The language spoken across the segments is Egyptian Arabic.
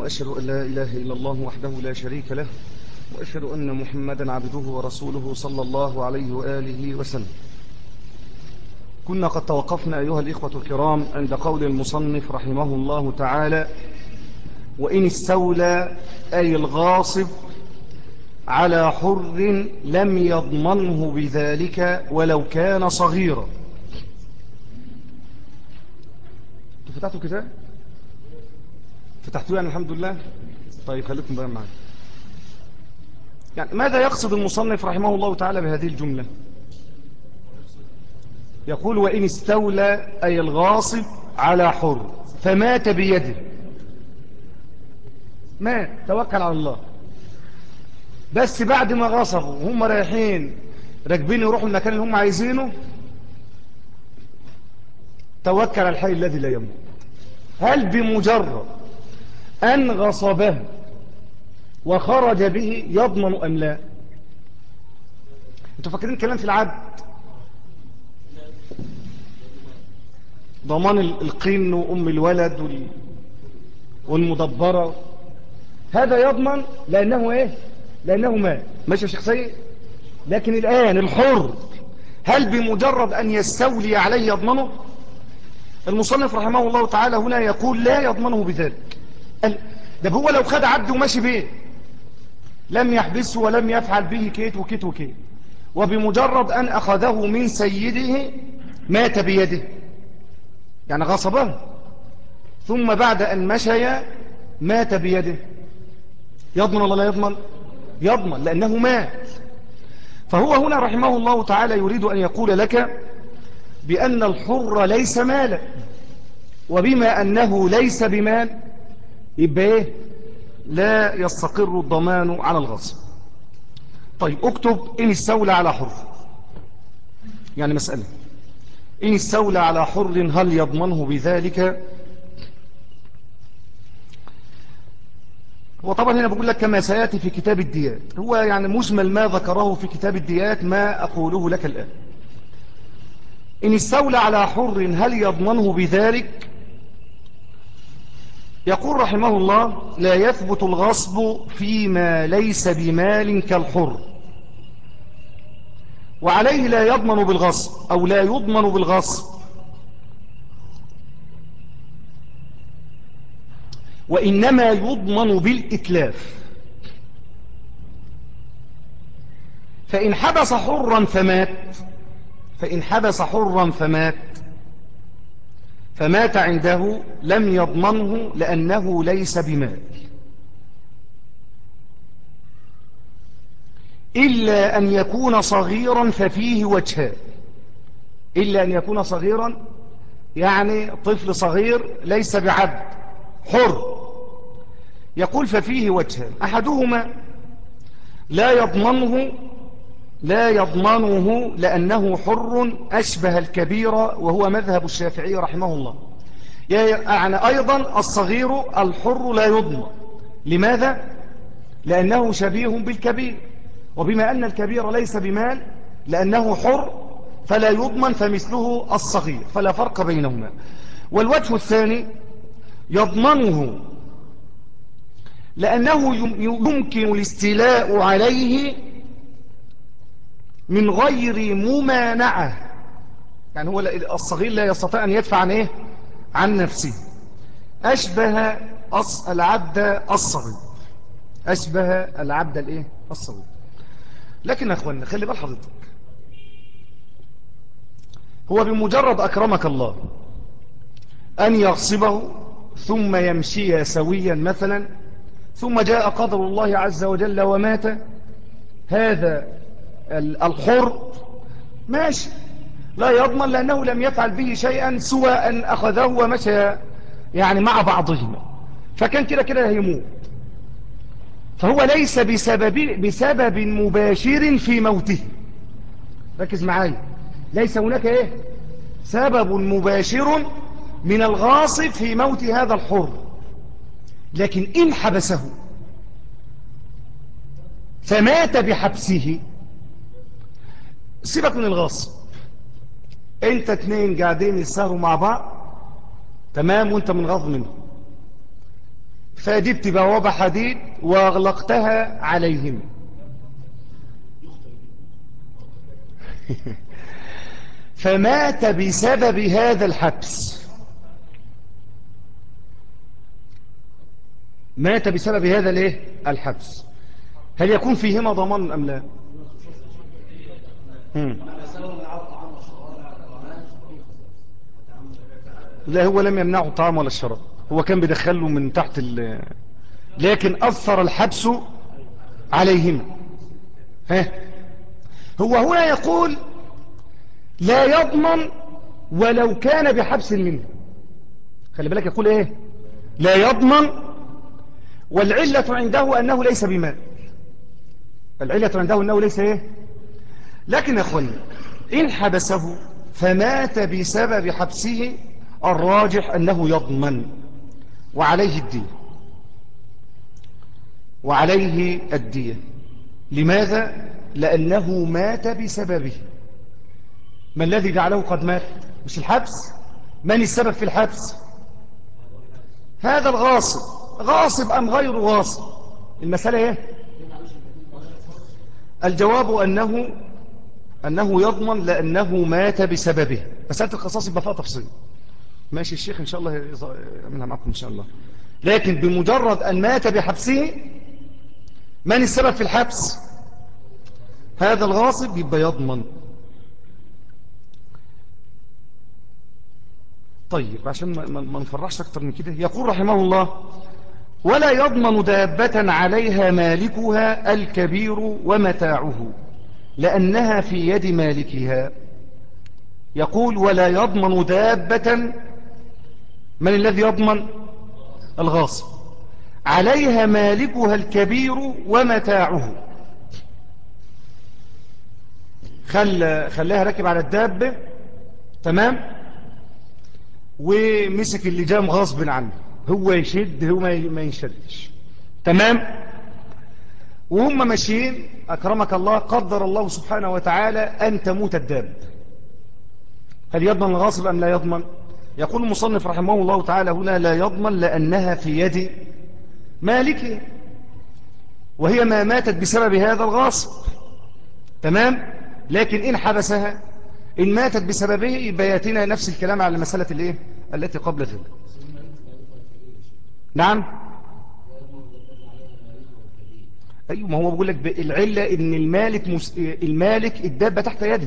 وأشهد أن لا إله إلا الله وحده لا شريك له وأشهد أن محمدا عبده ورسوله صلى الله عليه وآله وسلم كنا قد توقفنا أيها الإخوة الكرام عند قول المصنف رحمه الله تعالى وإن استولى أي الغاصب على حر لم يضمنه بذلك ولو كان صغيرا فتحتوا كتاب فتحتوه يعني الحمد لله طيب خليكم بقى معايا يعني ماذا يقصد المصنف رحمه الله تعالى بهذه الجملة يقول وإن استولى أي الغاصب على حر فمات بيده مات توكل على الله بس بعد ما غصبوا وهم رايحين راكبين يروحوا المكان اللي هم عايزينه توكل على الحي الذي لا يموت هل بمجرد أن غصبه وخرج به يضمن أم لا انتوا فاكرين كلام في العبد ضمان القين وأم الولد والمدبرة هذا يضمن لأنه إيه لأنه مات ماشي يا شيخ سيد لكن الآن الحر هل بمجرد أن يستولي عليه يضمنه المصنف رحمه الله تعالى هنا يقول لا يضمنه بذلك ده هو لو خد عبده وماشي بيه لم يحبسه ولم يفعل به كيت وكيت وكيت وبمجرد أن أخذه من سيده مات بيده يعني غصبه ثم بعد أن مشي مات بيده يضمن ولا لا يضمن يضمن لأنه مات فهو هنا رحمه الله تعالى يريد أن يقول لك بأن الحر ليس مالا وبما أنه ليس بمال يبقى إيه لا يستقر الضمان على الغصب طيب اكتب إن استولى على حر يعني مسألة إن استولى على حر هل يضمنه بذلك وطبعا هنا بقول لك كما سيأتي في كتاب الديات هو يعني مجمل ما ذكره في كتاب الديات ما أقوله لك الآن إن استولى على حر هل يضمنه بذلك يقول رحمه الله لا يثبت الغصب فيما ليس بمال كالحر وعليه لا يضمن بالغصب أو لا يضمن بالغصب وإنما يضمن بالإتلاف فإن حبس حرا فمات فإن حبس حرا فمات فمات عنده لم يضمنه لأنه ليس بمال إلا أن يكون صغيرا ففيه وجهان إلا أن يكون صغيرا يعني طفل صغير ليس بعبد حر يقول ففيه وجهان أحدهما لا يضمنه لا يضمنه لأنه حر أشبه الكبير وهو مذهب الشافعي رحمه الله يعني أيضا الصغير الحر لا يضمن لماذا؟ لأنه شبيه بالكبير وبما أن الكبير ليس بمال لأنه حر فلا يضمن فمثله الصغير فلا فرق بينهما والوجه الثاني يضمنه لأنه يمكن الاستيلاء عليه من غير ممانعة يعني هو الصغير لا يستطيع أن يدفع عن إيه؟ عن نفسه أشبه العبد الصغير أشبه العبد الإيه؟ الصغير لكن يا أخوانا خلي بال حضرتك هو بمجرد أكرمك الله أن يغصبه ثم يمشي سويا مثلا ثم جاء قدر الله عز وجل ومات هذا الحر ماشي لا يضمن لأنه لم يفعل به شيئا سوى أن أخذه ومشى يعني مع بعضهما فكان كده كده هيموت فهو ليس بسبب, بسبب مباشر في موته ركز معايا ليس هناك ايه سبب مباشر من الغاصب في موت هذا الحر لكن إن حبسه فمات بحبسه سيبك من الغاصب انت اتنين قاعدين يسهروا مع بعض تمام وانت من غض منه فجبت بوابة حديد واغلقتها عليهم فمات بسبب هذا الحبس مات بسبب هذا الايه الحبس هل يكون فيهما ضمان ام لا لا هو لم يمنعه الطعام ولا الشراب هو كان بيدخله من تحت ال لكن أثر الحبس عليهم ها هو هنا يقول لا يضمن ولو كان بحبس منه خلي بالك يقول ايه لا يضمن والعلة عنده أنه ليس بمال العلة عنده أنه ليس ايه لكن يا أخواني إن حبسه فمات بسبب حبسه الراجح أنه يضمن وعليه الدية وعليه الدية لماذا؟ لأنه مات بسببه ما الذي جعله قد مات مش الحبس من السبب في الحبس هذا الغاصب غاصب أم غير غاصب المسألة ايه الجواب أنه أنه يضمن لأنه مات بسببه مسألة القصاص يبقى فيها تفصيل ماشي الشيخ إن شاء الله يعملها معكم إن شاء الله لكن بمجرد أن مات بحبسه من السبب في الحبس هذا الغاصب يبقى يضمن طيب عشان ما نفرحش أكتر من كده يقول رحمه الله ولا يضمن دابة عليها مالكها الكبير ومتاعه لأنها في يد مالكها يقول ولا يضمن دابة من الذي يضمن الغاصب عليها مالكها الكبير ومتاعه خل خلاها راكب على الدابة تمام ومسك اللجام غصب عنه هو يشد هو ما ينشدش تمام وهم ماشيين أكرمك الله قدر الله سبحانه وتعالى أن تموت الداب هل يضمن الغاصب أم لا يضمن يقول المصنف رحمه الله تعالى هنا لا يضمن لأنها في يد مالكه وهي ما ماتت بسبب هذا الغاصب تمام لكن إن حبسها إن ماتت بسببه بياتنا نفس الكلام على مسألة الإيه التي قبل ذلك نعم أيوة ما هو بقول لك العلة إن المالك مس... المالك الدابة تحت يده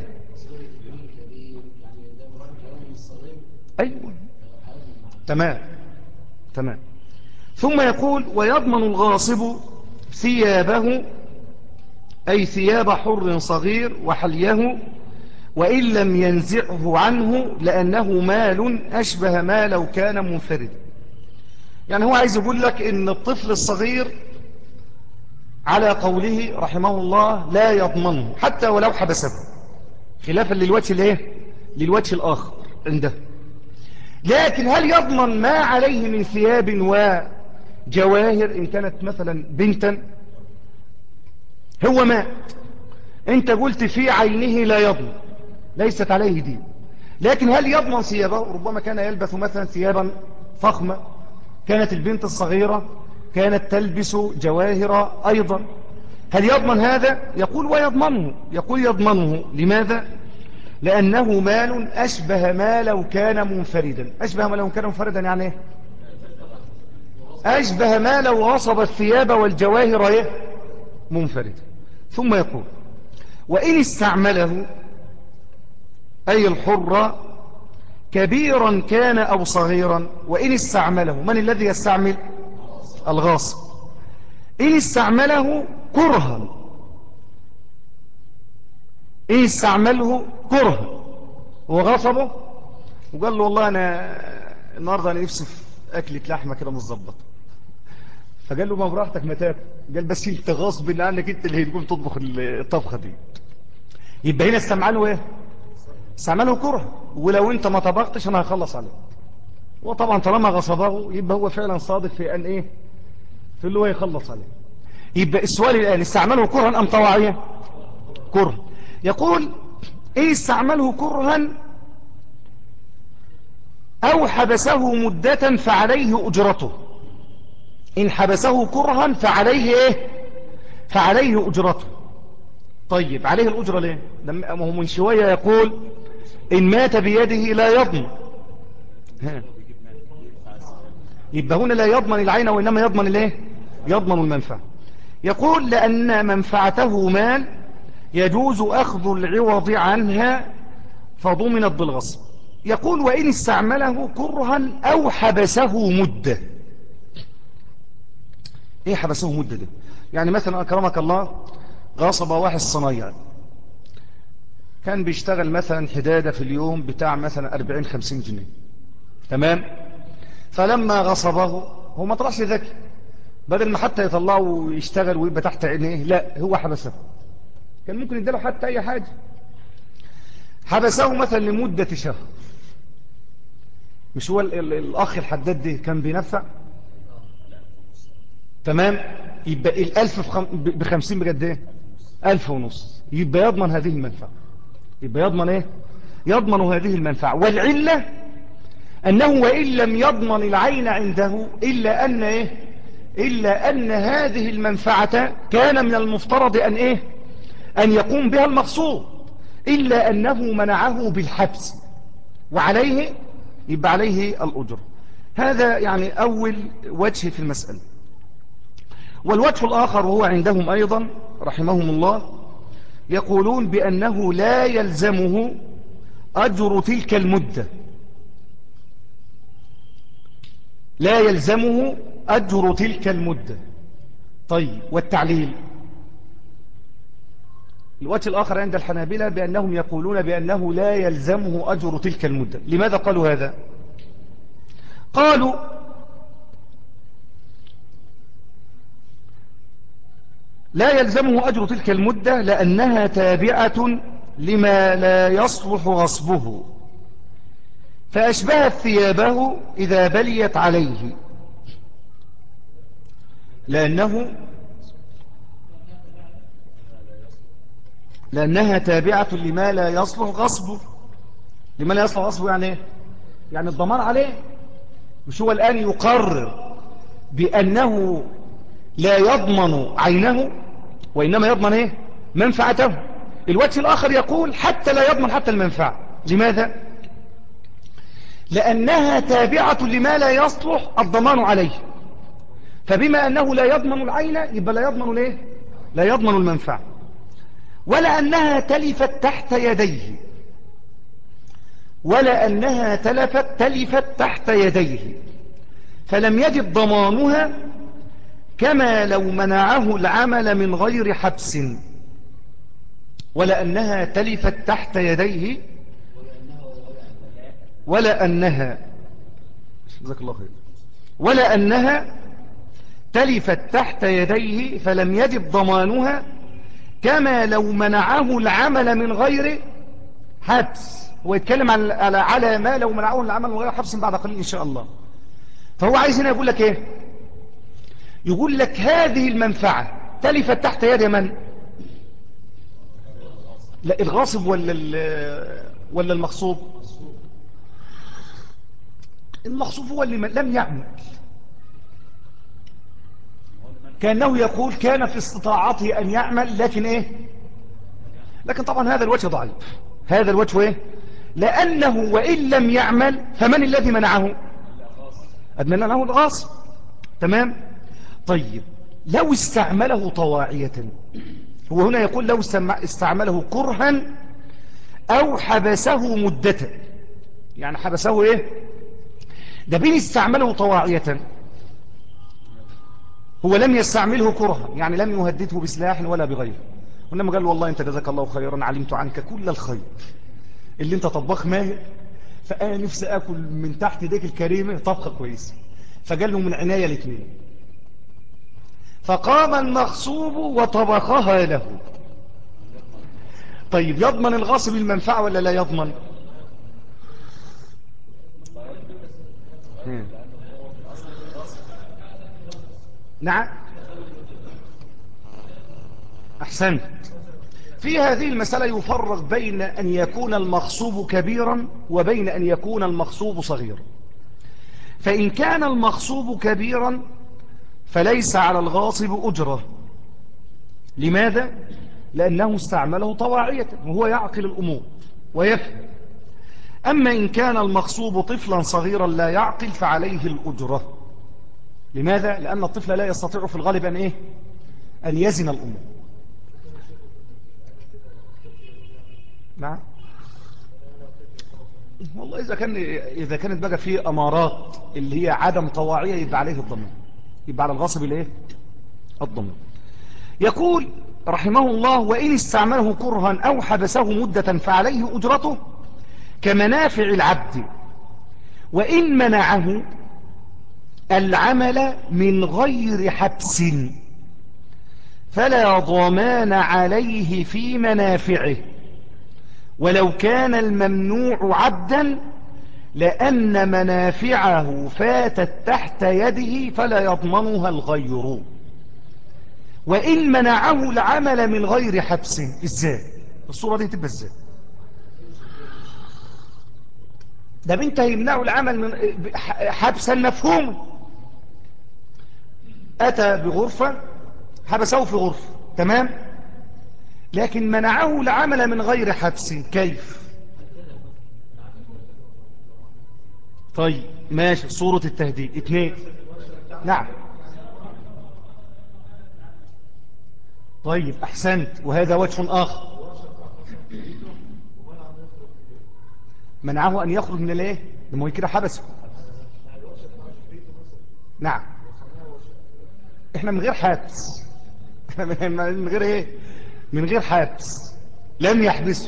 أيوة تمام تمام ثم يقول ويضمن الغاصب ثيابه أي ثياب حر صغير وحليه وإن لم ينزعه عنه لأنه مال أشبه ما لو كان منفرد يعني هو عايز يقول لك إن الطفل الصغير على قوله رحمه الله لا يضمنه حتى ولو حبسه خلافا للوجه الايه للوجه الآخر عنده لكن هل يضمن ما عليه من ثياب وجواهر إن كانت مثلا بنتا هو مات انت قلت في عينه لا يضمن ليست عليه دين لكن هل يضمن ثيابه ربما كان يلبس مثلا ثيابا فخمة كانت البنت الصغيرة كانت تلبس جواهر أيضا هل يضمن هذا يقول ويضمنه يقول يضمنه لماذا لأنه مال أشبه ما لو كان منفردا أشبه ما لو كان منفردا يعني ايه أشبه ما لو غصب الثياب والجواهر ايه منفردا ثم يقول وإن استعمله أي الحر كبيرا كان أو صغيرا وإن استعمله من الذي يستعمل الغاصب إن استعمله كرها إن استعمله كرها وغصبه وقال له والله أنا النهاردة أنا نفسي في أكلة لحمة كده متظبط فقال له ما براحتك ما تاكل قال بس انت غصب عنك انت اللي هتقوم تطبخ الطبخة دي يبقى هنا استعمله ايه استعمله كره ولو انت ما طبختش انا هخلص عليك وطبعا طالما غصبه يبقى هو فعلا صادق في ان ايه في اللي هو يخلص عليه يبقى السؤال الان استعمله كرها ام طواعية كره يقول ايه استعمله كرها او حبسه مدة فعليه اجرته إن حبسه كرها فعليه إيه فعليه أجرته طيب عليه الأجرة ليه لما هو من شوية يقول إن مات بيده لا يضمن يبقى هنا لا يضمن العين وإنما يضمن الايه يضمن المنفعة يقول لأن منفعته مال يجوز أخذ العوض عنها فضمنت بالغصب يقول وإن استعمله كرها أو حبسه مدة إيه حبسه مدة ده يعني مثلا أكرمك الله غصب واحد صنايع كان بيشتغل مثلا حدادة في اليوم بتاع مثلا 40-50 جنيه تمام فلما غصبه هو ما طلعش ذكي بدل ما حتى يطلعه ويشتغل ويبقى تحت عينيه لا هو حبسه كان ممكن يديله حتى أي حاجة حبسه مثلا لمدة شهر مش هو الأخ الحداد ده كان بينفع تمام يبقى الألف بخمسين بجد ايه ألف ونص يبقى يضمن هذه المنفعة يبقى يضمن ايه يضمن هذه المنفعة والعلة أنه وإن لم يضمن العين عنده إلا أن إيه إلا أن هذه المنفعة كان من المفترض أن إيه أن يقوم بها المقصود إلا أنه منعه بالحبس وعليه يبقى عليه الأجر هذا يعني أول وجه في المسألة والوجه الآخر هو عندهم أيضا رحمهم الله يقولون بأنه لا يلزمه أجر تلك المدة لا يلزمه أجر تلك المدة طيب والتعليل الوجه الآخر عند الحنابلة بأنهم يقولون بأنه لا يلزمه أجر تلك المدة لماذا قالوا هذا قالوا لا يلزمه أجر تلك المدة لأنها تابعة لما لا يصلح غصبه فأشبهت ثيابه إذا بليت عليه لأنه لأنها تابعة لما لا يصلح غصبه لما لا يصلح غصبه يعني ايه يعني الضمان عليه مش هو الآن يقرر بأنه لا يضمن عينه وإنما يضمن ايه منفعته الوجه الآخر يقول حتى لا يضمن حتى المنفعة لماذا لأنها تابعة لما لا يصلح الضمان عليه فبما أنه لا يضمن العين يبقى لا يضمن ليه لا يضمن المنفعة ولا أنها تلفت تحت يديه ولا أنها تلفت تلفت تحت يديه فلم يجد ضمانها كما لو منعه العمل من غير حبس ولا أنها تلفت تحت يديه ولا أنها جزاك الله خير ولا أنها تلفت تحت يديه فلم يجد ضمانها كما لو منعه العمل من غير حبس هو يتكلم على على ما لو منعه العمل من غير حبس بعد قليل إن شاء الله فهو عايز هنا يقول لك إيه يقول لك هذه المنفعة تلفت تحت يد من لا الغاصب ولا ولا المغصوب المغصوب هو اللي لم يعمل كأنه يقول كان في استطاعته أن يعمل لكن إيه لكن طبعا هذا الوجه ضعيف هذا الوجه إيه لأنه وإن لم يعمل فمن الذي منعه أدمن له الغاصب تمام طيب لو استعمله طواعية هو هنا يقول لو استعمله كرها أو حبسه مدة يعني حبسه إيه ده بين استعمله طواعية هو لم يستعمله كرها يعني لم يهدده بسلاح ولا بغيره وإنما قال والله أنت جزاك الله خيرا علمت عنك كل الخير اللي أنت طباخ ماهر فأنا نفسي أكل من تحت ديك الكريمة طبخة كويسة فقال له من عناية الاثنين فقام المغصوب وطبخها له طيب يضمن الغاصب المنفعة ولا لا يضمن نعم أحسنت في هذه المسألة يفرق بين أن يكون المغصوب كبيرا وبين أن يكون المغصوب صغيرا فإن كان المغصوب كبيرا فليس على الغاصب أجرة لماذا؟ لأنه استعمله طواعية وهو يعقل الأمور ويفهم أما إن كان المغصوب طفلا صغيرا لا يعقل فعليه الأجرة لماذا؟ لأن الطفل لا يستطيع في الغالب أن, إيه؟ أن يزن الأمور نعم والله إذا, كان إذا كانت بقى في أمارات اللي هي عدم طواعية يبقى عليه الضمان يبقى على الغاصب الايه الضمان يقول رحمه الله وإن استعمله كرها أو حبسه مدة فعليه أجرته كمنافع العبد وإن منعه العمل من غير حبس فلا ضمان عليه في منافعه ولو كان الممنوع عبدا لأن منافعه فاتت تحت يده فلا يضمنها الغير وإن منعه العمل من غير حبس إزاي الصورة دي تبقى إزاي ده بنت يمنعه العمل من حبسا مفهوما أتى بغرفة حبسه في غرفة تمام لكن منعه العمل من غير حبس كيف طيب ماشي صورة التهديد اثنين نعم طيب أحسنت وهذا وجه آخر منعه أن يخرج من الايه لما كده حبسه نعم احنا من غير حبس احنا من غير ايه من غير حبس لم يحبسه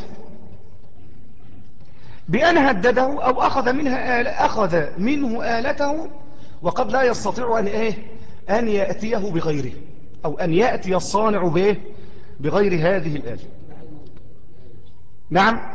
بأن هدده أو أخذ, منها آل أخذ منه آلته وقد لا يستطيع أن, إيه؟ أن يأتيه بغيره أو أن يأتي الصانع به بغير هذه الآلة نعم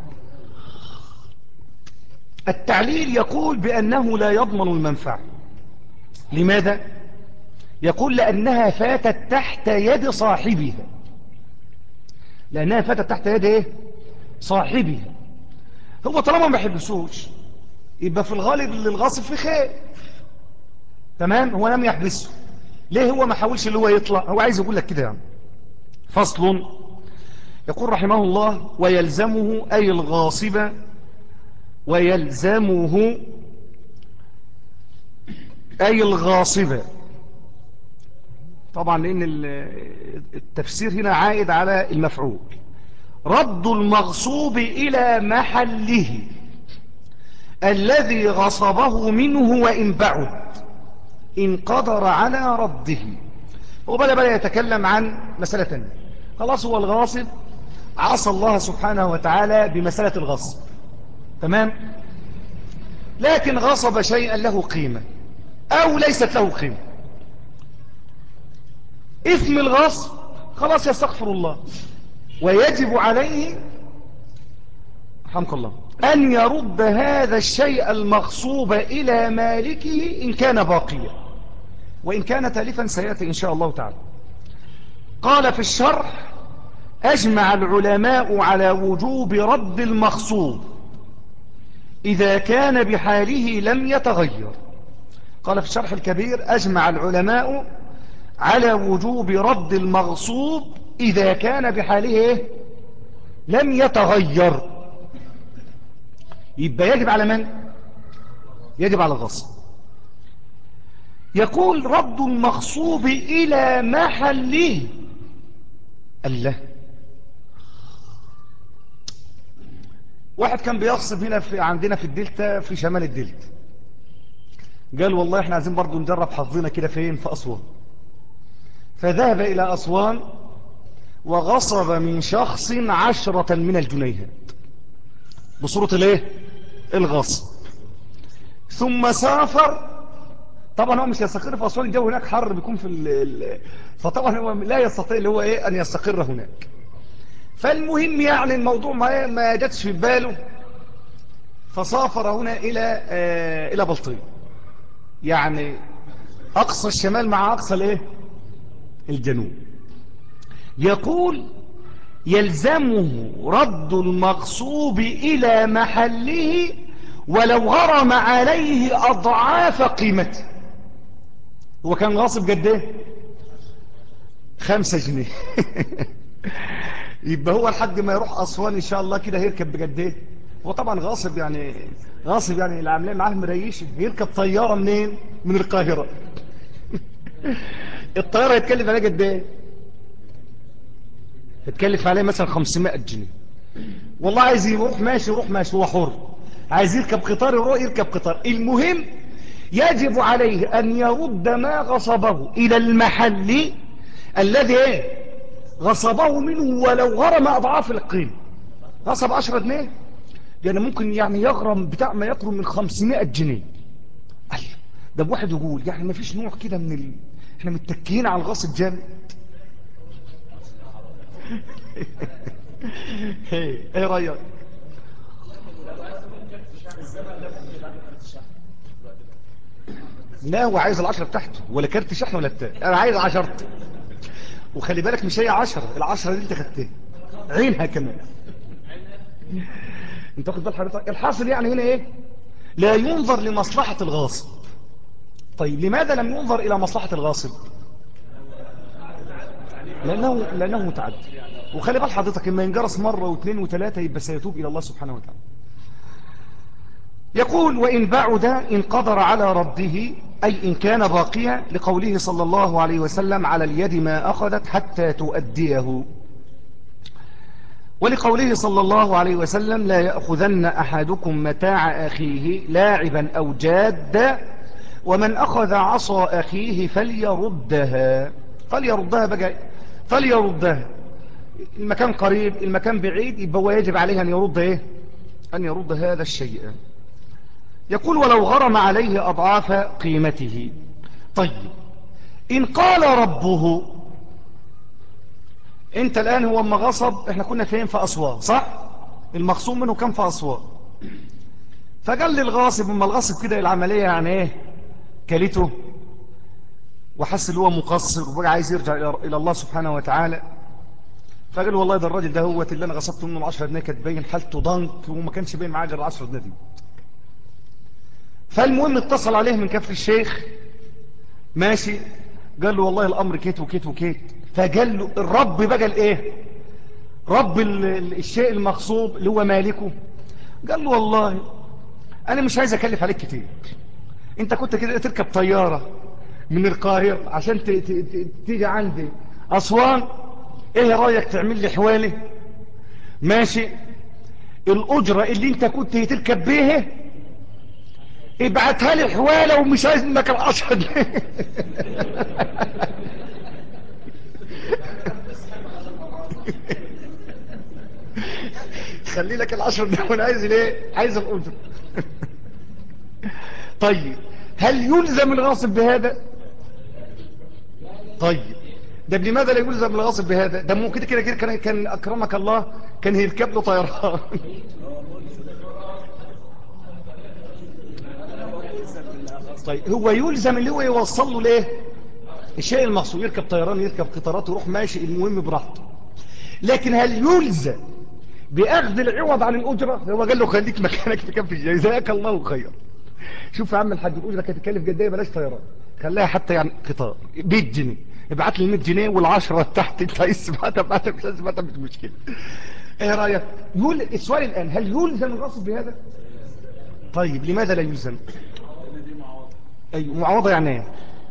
التعليل يقول بأنه لا يضمن المنفعة لماذا؟ يقول لأنها فاتت تحت يد صاحبها لأنها فاتت تحت يد إيه؟ صاحبها هو طالما ما بيحبسوش يبقى في الغالب للغاصب في خير تمام هو لم يحبسه ليه هو ما حاولش اللي هو يطلع هو عايز يقول لك كده يعني فصل يقول رحمه الله ويلزمه أي الغاصب ويلزمه أي الغاصب طبعا لأن التفسير هنا عائد على المفعول رد المغصوب إلى محله الذي غصبه منه وإن بعد إن قدر على رده وبدأ بدأ يتكلم عن مسألة تانية خلاص هو الغاصب عصى الله سبحانه وتعالى بمسألة الغصب تمام لكن غصب شيئا له قيمة أو ليست له قيمة إثم الغصب خلاص يستغفر الله ويجب عليه رحمك الله أن يرد هذا الشيء المغصوب إلى مالكه إن كان باقيا وإن كان تالفا سيأتي إن شاء الله تعالى قال في الشرح أجمع العلماء على وجوب رد المغصوب إذا كان بحاله لم يتغير قال في الشرح الكبير أجمع العلماء على وجوب رد المغصوب إذا كان بحاله إيه؟ لم يتغير يبقى يجب على من يجب على الغصب يقول رد المغصوب إلى محله الله واحد كان بيغصب هنا في عندنا في الدلتا في شمال الدلتا قال والله احنا عايزين برضو نجرب حظنا كده فين في أسوان فذهب إلى أسوان وغصب من شخص عشرة من الجنيهات بصورة الايه الغصب ثم سافر طبعا هو مش يستقر في أسوان الجو هناك حر بيكون في ال فطبعا هو لا يستطيع اللي هو ايه أن يستقر هناك فالمهم يعني الموضوع ما ما جاتش في باله فسافر هنا إلى آه إلى بلطيم يعني أقصى الشمال مع أقصى الايه الجنوب يقول يلزمه رد المغصوب إلى محله ولو غرم عليه أضعاف قيمته هو كان غاصب قد ايه خمسة جنيه يبقى هو لحد ما يروح أسوان إن شاء الله كده هيركب بقد ايه هو طبعا غاصب يعني غاصب يعني اللي عاملين معاه مريش يركب طيارة منين من القاهرة الطيارة يتكلف عليها قد ايه يتكلف عليه مثلا 500 جنيه والله عايز يروح ماشي يروح ماشي هو حر عايز يركب قطار يروح يركب قطار المهم يجب عليه أن يرد ما غصبه إلى المحل الذي ايه غصبه منه ولو غرم أضعاف القيمة غصب 10 جنيه يعني ممكن يعني يغرم بتاع ما يقرب من 500 جنيه ده بواحد يقول يعني ما فيش نوع كده من ال... احنا متكيين على الغصب جامد ايه رأيك لا هو عايز العشرة بتاعته ولا كارت شحن ولا بتاع انا عايز عشرة وخلي بالك مش هي عشرة العشرة دي انت خدتها عينها كمان انت واخد بال حضرتك الحاصل يعني هنا ايه لا ينظر لمصلحة الغاصب طيب لماذا لم ينظر الى مصلحة الغاصب لانه لانه متعدي وخلي بال حضرتك اما ينجرس مرة واثنين وثلاثة يبقى سيتوب الى الله سبحانه وتعالى يقول وإن بعد إن قدر على رده أي إن كان باقيا لقوله صلى الله عليه وسلم على اليد ما أخذت حتى تؤديه ولقوله صلى الله عليه وسلم لا يأخذن أحدكم متاع أخيه لاعبا أو جادا ومن أخذ عصا أخيه فليردها فليردها بقى فليردها المكان قريب المكان بعيد يبقى هو يجب عليه أن يرد إيه أن يرد هذا الشيء يقول ولو غرم عليه أضعاف قيمته طيب إن قال ربه انت الآن هو اما غصب احنا كنا فين في أسوان صح المخصوم منه كان في أسوان فقال لي الغاصب اما الغاصب كده العملية يعني ايه كلته وحس اللي هو مقصر وبقى عايز يرجع إلى الله سبحانه وتعالى فقال والله ده الراجل ده هو اللي انا غصبته منه العشرة جنيه كانت باين حالته ضنك وما كانش باين معاه غير العشرة جنيه دي فالمهم اتصل عليه من كفر الشيخ ماشي قال له والله الامر كيت وكيت وكيت فقال له الرب بقى الايه رب الشيء المغصوب اللي هو مالكه قال له والله انا مش عايز اكلف عليك كتير انت كنت كده تركب طيارة من القاهرة عشان تيجي عندي اسوان ايه رايك تعمل لي حوالي ماشي الاجرة اللي انت كنت تركب بيها ابعتها لي حوالة ومش عايز منك العشرة جنيه خلي لك العشرة جنيه وانا عايز ليه عايز الأجر طيب هل يلزم الغاصب بهذا طيب ده لماذا لا يلزم الغاصب بهذا ده ممكن كده كده كان كان اكرمك الله كان يركب له طيران طيب هو يلزم اللي هو يوصل له ليه الشيء المحصول يركب طيران يركب قطارات ويروح ماشي المهم براحته لكن هل يلزم بأخذ العوض عن الأجرة هو قال له خليك مكانك في كف جزاك الله خير شوف يا عم الحاج الأجرة كانت تكلف قد ايه بلاش طيران خليها حتى يعني قطار 100 جنيه ابعت لي 100 جنيه والعشرة تحت انت عايز تبعتها بعتها مش عايز تبعتها مش مشكله ايه رايك يقول السؤال الان هل يلزم الغصب بهذا طيب لماذا لا يلزم أي معوضة يعني ايه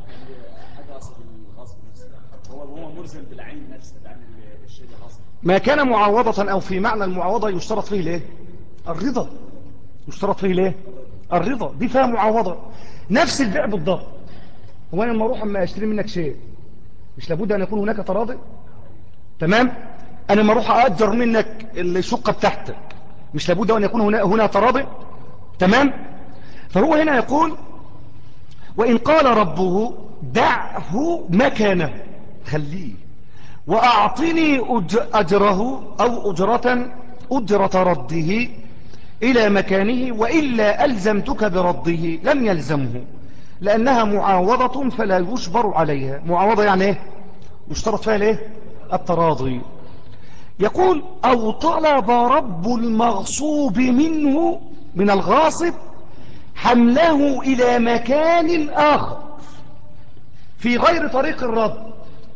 هو ملزم بالعين نفسه الشيء ما كان معوضة او في معنى المعوضة يشترط فيه ليه الرضا يشترط فيه ليه الرضا دي فيها معوضة نفس البيع بالضبط هو انا لما اروح اما اشتري منك شيء مش لابد ان يكون هناك تراضي تمام انا لما اروح اجر منك الشقة بتاعتك مش لابد ان يكون هنا, هنا تراضي تمام فهو هنا يقول وإن قال ربه دعه مكانه خليه وأعطني أجره أو أجرة أجرة رده إلى مكانه وإلا ألزمتك برده لم يلزمه لأنها معاوضة فلا يجبر عليها معاوضة يعني إيه يشترط فيها ليه التراضي يقول أو طلب رب المغصوب منه من الغاصب حمله إلى مكان آخر في غير طريق الرد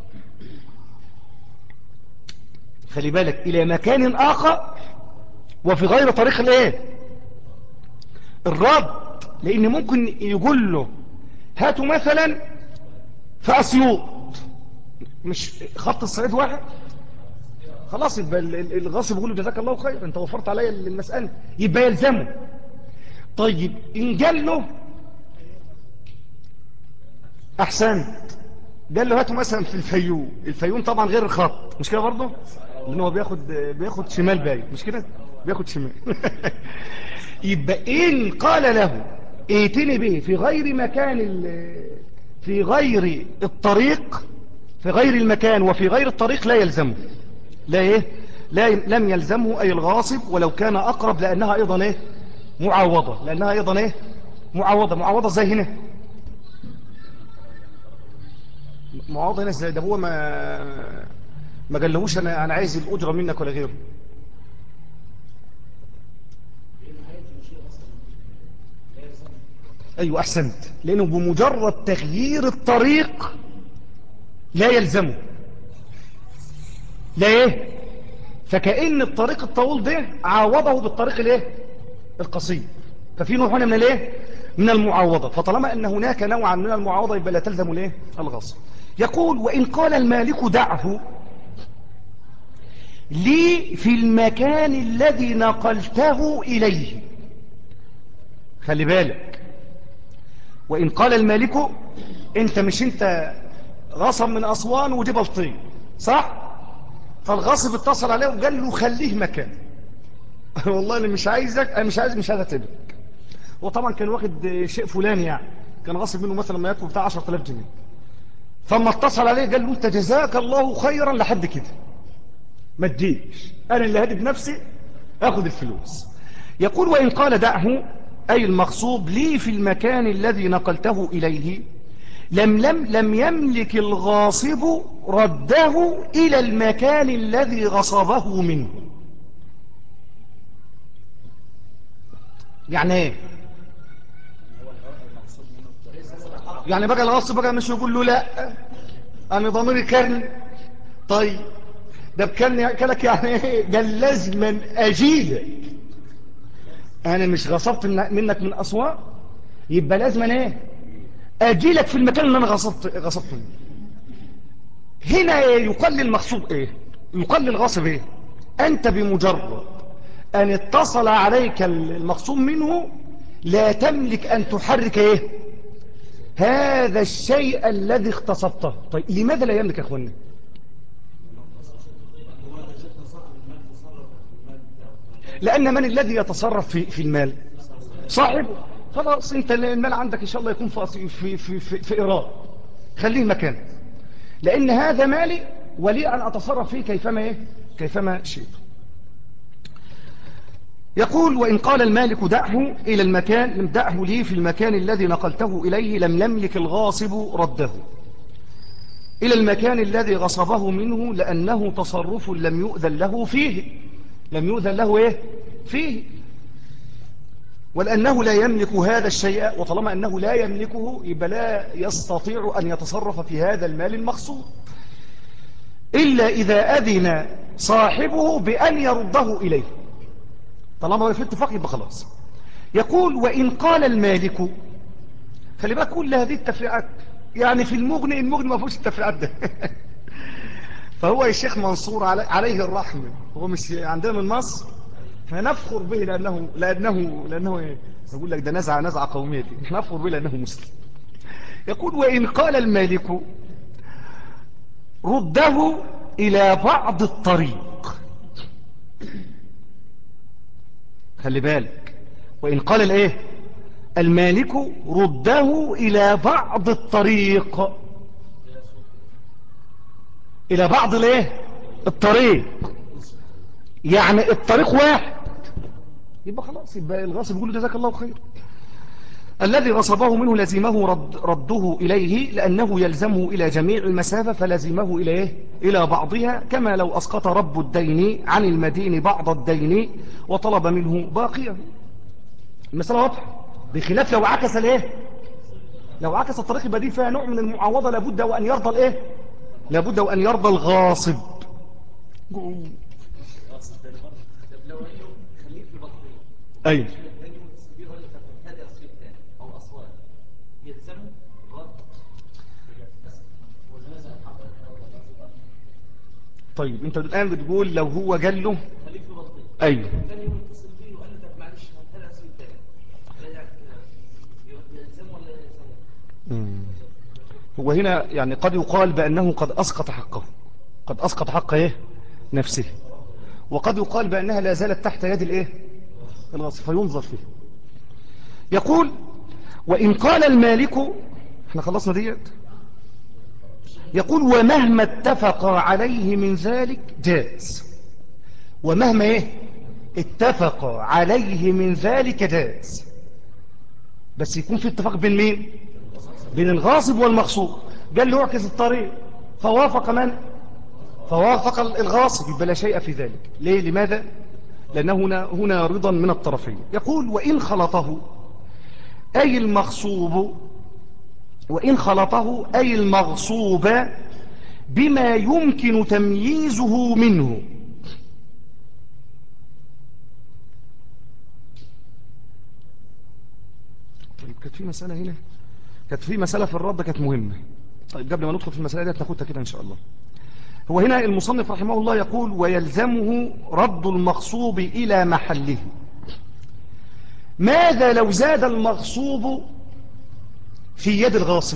خلي بالك إلى مكان آخر وفي غير طريق الايه الرد لأن ممكن يقول له هاتوا مثلا في أسيوط مش خط الصعيد واحد خلاص يبقى الغاصب يقول له جزاك الله خير انت وفرت عليا المسألة يبقى يلزمه طيب إن قال له أحسنت قال له هاتوا مثلا في الفيوم الفيوم طبعا غير الخط مش كده برضه لأنه هو بياخد بياخد شمال باين مش كده بياخد شمال يبقى إن قال له ائتني به في غير مكان في غير الطريق في غير المكان وفي غير الطريق لا يلزمه لا ايه لا لم يلزمه أي الغاصب ولو كان أقرب لأنها أيضا ايه معوضة لأنها أيضا ايه معوضة معوضة زي هنا معوضة هنا ازاي ده هو ما ما قالهوش أنا, أنا عايز الأجرة منك ولا غيره أيوة أحسنت لأنه بمجرد تغيير الطريق لا يلزمه لا ايه فكأن الطريق الطويل ده عوضه بالطريق الايه القصير ففي نوع هنا من الايه من المعوضة فطالما ان هناك نوعا من المعوضة يبقى لا تلزم الايه الغصب يقول وإن قال المالك دعه لي في المكان الذي نقلته إليه خلي بالك وإن قال المالك انت مش انت غصب من أسوان ودي بلطين صح فالغاصب اتصل عليه وقال له خليه مكان والله انا مش عايزك انا مش عايز مش هتبك وطبعا كان واخد شيء فلاني يعني كان غاصب منه مثلا ما يكون بتاع 10000 جنيه فما اتصل عليه قال له انت جزاك الله خيرا لحد كده ما تجيش انا اللي هادي بنفسي اخذ الفلوس يقول وان قال دعه اي المغصوب لي في المكان الذي نقلته اليه لم, لم, لم يملك الغاصب رده إلى المكان الذي غصبه منه يعني ايه يعني بقى الغاصب بقى مش يقول له لا انا ضميري كرن طيب ده بكرن كلك يعني ايه قال لازما اجيلك انا مش غصبت منك من اسواق يبقى لازما ايه اجي لك في المكان اللي انا غصبت غصبت منه هنا يقل المغصوب ايه يقل الغاصب ايه انت بمجرد ان اتصل عليك المغصوب منه لا تملك ان تحرك ايه هذا الشيء الذي اغتصبته طيب لماذا لا يملك يا اخوانا لأن من الذي يتصرف في, في المال صاحبه خلاص انت المال عندك ان شاء الله يكون في, في, في, في, في إيراد خليه مكان لأن هذا مالي ولي أن أتصرف فيه كيفما, إيه؟ كيفما شئت يقول وإن قال المالك دعه إلى المكان دعه لي في المكان الذي نقلته إليه لم يملك الغاصب رده إلى المكان الذي غصبه منه لأنه تصرف لم يؤذن له فيه لم يؤذن له إيه؟ فيه ولأنه لا يملك هذا الشيء وطالما أنه لا يملكه يبقى لا يستطيع أن يتصرف في هذا المال المخصوص إلا إذا أذن صاحبه بأن يرده إليه طالما في اتفاق يبقى خلاص يقول وإن قال المالك خلي بقى كل هذه التفريعات يعني في المغني المغني ما فيهوش التفريعات ده فهو الشيخ منصور عليه الرحمة هو مش عندنا من مصر فنفخر به لأنه لأنه لأنه إيه؟ يقول لك ده نزعة نزعة قومية نفخر به لأنه مسلم يقول وإن قال المالك رده إلى بعض الطريق خلي بالك وإن قال الإيه المالك رده إلى بعض الطريق إلى بعض الإيه الطريق يعني الطريق واحد يبقى خلاص يبقى الغاصب يقول جزاك الله خير الذي غصبه منه لزمه رد رده إليه لأنه يلزمه إلى جميع المسافة فلزمه إليه إلى بعضها كما لو أسقط رب الدين عن المدين بعض الدين وطلب منه باقيه المسألة واضحة بخلاف لو عكس الايه لو عكس الطريق يبقى دي فيها نوع من المعاوضة لابد وأن يرضى الإيه لابد وأن يرضى الغاصب أي طيب انت الآن بتقول لو هو قال له ايوه هو هنا يعني قد يقال بأنه قد أسقط حقه قد أسقط حق إيه نفسه وقد يقال بأنها لا زالت تحت يد الإيه الغصب فينظر فيه يقول وإن قال المالك احنا خلصنا ديت يقول ومهما اتفق عليه من ذلك جاز ومهما ايه اتفق عليه من ذلك جاز بس يكون في اتفاق بين مين بين الغاصب والمغصوب قال له اعكس الطريق فوافق من فوافق الغاصب يبقى لا شيء في ذلك ليه لماذا لأنه هنا, هنا رضا من الطرفين يقول وإن خلطه أي المغصوب وإن خلطه أي المغصوب بما يمكن تمييزه منه طيب كانت في مسألة هنا كانت في مسألة في الرد كانت مهمة طيب قبل ما ندخل في المسألة دي ناخدها كده إن شاء الله هو هنا المصنف رحمه الله يقول ويلزمه رد المغصوب إلى محله ماذا لو زاد المغصوب في يد الغاصب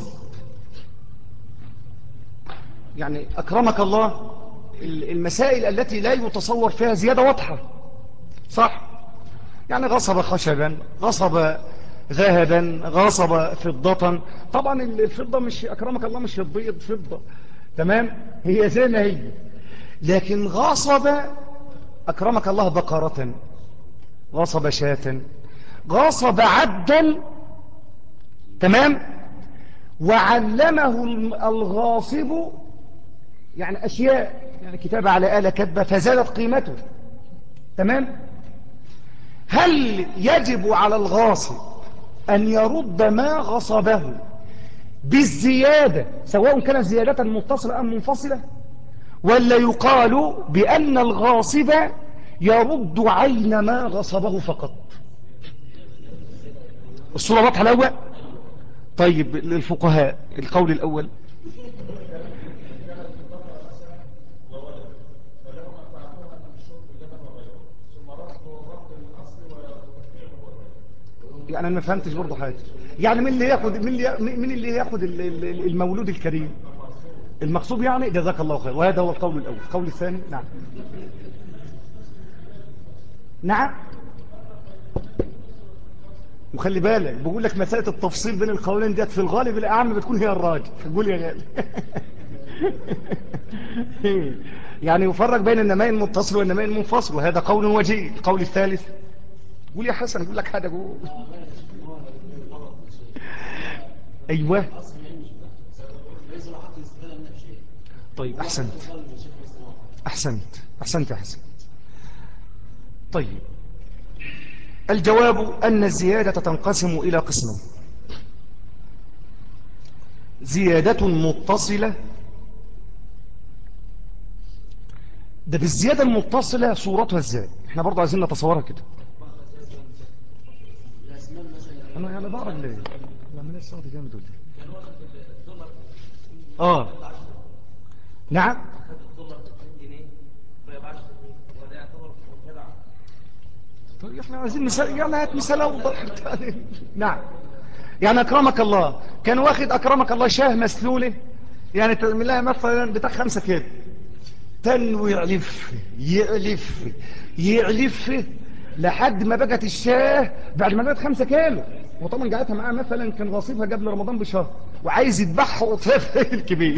يعني أكرمك الله المسائل التي لا يتصور فيها زيادة واضحة صح يعني غصب خشبا غصب ذهبا غصب فضة طبعا الفضة مش أكرمك الله مش البيض فضة تمام هي زي ما هي لكن غصب أكرمك الله بقرة غصب شاة غصب عبدا تمام وعلمه الغاصب يعني أشياء يعني كتابة على آلة كتبة فزادت قيمته تمام هل يجب على الغاصب أن يرد ما غصبه بالزيادة سواء كانت زيادة متصلة أم منفصلة ولا يقال بأن الغاصب يرد عين ما غصبه فقط الصورة واضحة الأول طيب للفقهاء القول الأول يعني انا ما فهمتش برضه حاجه يعني مين اللي ياخد مين اللي مين اللي ياخد المولود الكريم المقصود يعني جزاك الله خير وهذا هو القول الاول القول الثاني نعم نعم وخلي بالك بقول لك مساله التفصيل بين القولين ديت في الغالب الاعم بتكون هي الراجل قول يا غالي يعني يفرق بين النماء المتصل والنماء المنفصل وهذا قول وجيه القول الثالث قول يا حسن يقول لك حاجة قول أيوة طيب أحسنت أحسنت أحسنت يا حسن طيب الجواب أن الزيادة تنقسم إلى قسمين زيادة متصلة ده بالزيادة المتصلة صورتها ازاي احنا برضو عايزين نتصورها كده انا يعني بعرف ليه العمليه الصوتي جامد ولا اه نعم طيب احنا عايزين مثال يعني هات مثال اوضح نعم يعني اكرمك الله كان واخد اكرمك الله شاه مسلوله يعني تعمل لها مثلا بتاع خمسة كده تنوي يعلف يعلف يعلف لحد ما بقت الشاه بعد ما بقت خمسة كيلو وطبعا قعدتها معاه مثلا كان غاصبها قبل رمضان بشهر وعايز يذبحها وطفل الكبير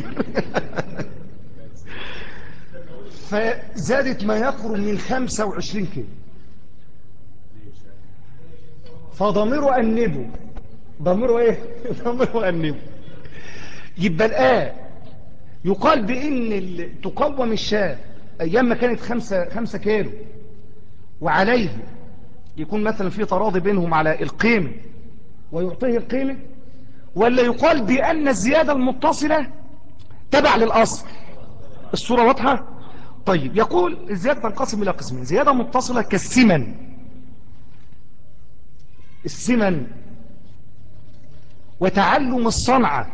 فزادت ما يقرب من 25 كيلو فضميره أنبه ضميره ايه ضميره أنبه يبقى الآن يقال بإن تقوم الشاه أيام ما كانت خمسة, خمسة كيلو وعليه يكون مثلا في تراضي بينهم على القيمة ويعطيه القيمة ولا يقال بأن الزيادة المتصلة تبع للأصل الصورة واضحة طيب يقول الزيادة تنقسم إلى قسمين زيادة متصلة كالسمن السمن وتعلم الصنعة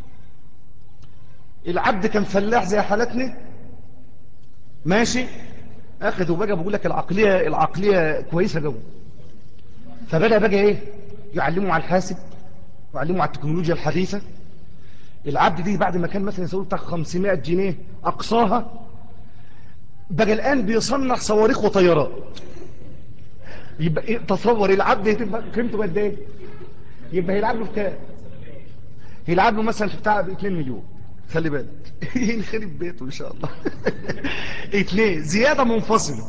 العبد كان فلاح زي حالتنا ماشي اخذ وبقى بقول لك العقلية العقلية كويسة جو فبدأ بقى ايه يعلمه على الحاسب ويعلمه على التكنولوجيا الحديثة العبد دي بعد ما كان مثلا يسوي بتاع 500 جنيه اقصاها بقى الان بيصنع صواريخ وطيارات يبقى إيه تصور العبد هتبقى قيمته قد ايه يبقى هيلعب له في كام هيلعب له مثلا في بتاع ب 2 مليون خلي بالك يخرب بيته ان شاء الله اثنين زيادة منفصلة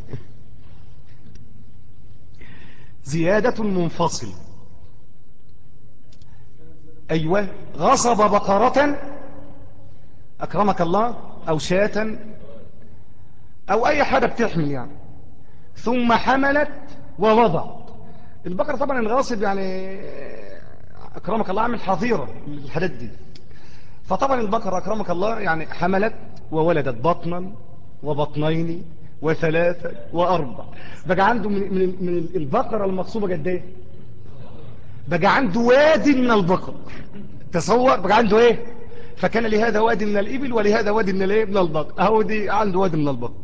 زيادة منفصلة ايوه غصب بقرة اكرمك الله او شاة او اي حاجة بتحمل يعني ثم حملت ووضعت البقرة طبعا الغاصب يعني اكرمك الله عامل حظيرة الحاجات دي فطبعا البقرة أكرمك الله يعني حملت وولدت بطنا وبطنين وثلاثة وأربع بقى عنده من, من, من البقرة المقصوبة قد ايه بقى عنده وادي من البقر تصور بقى عنده ايه فكان لهذا وادي من الإبل ولهذا وادي من الايه من البقر اهو دي عنده وادي من البقر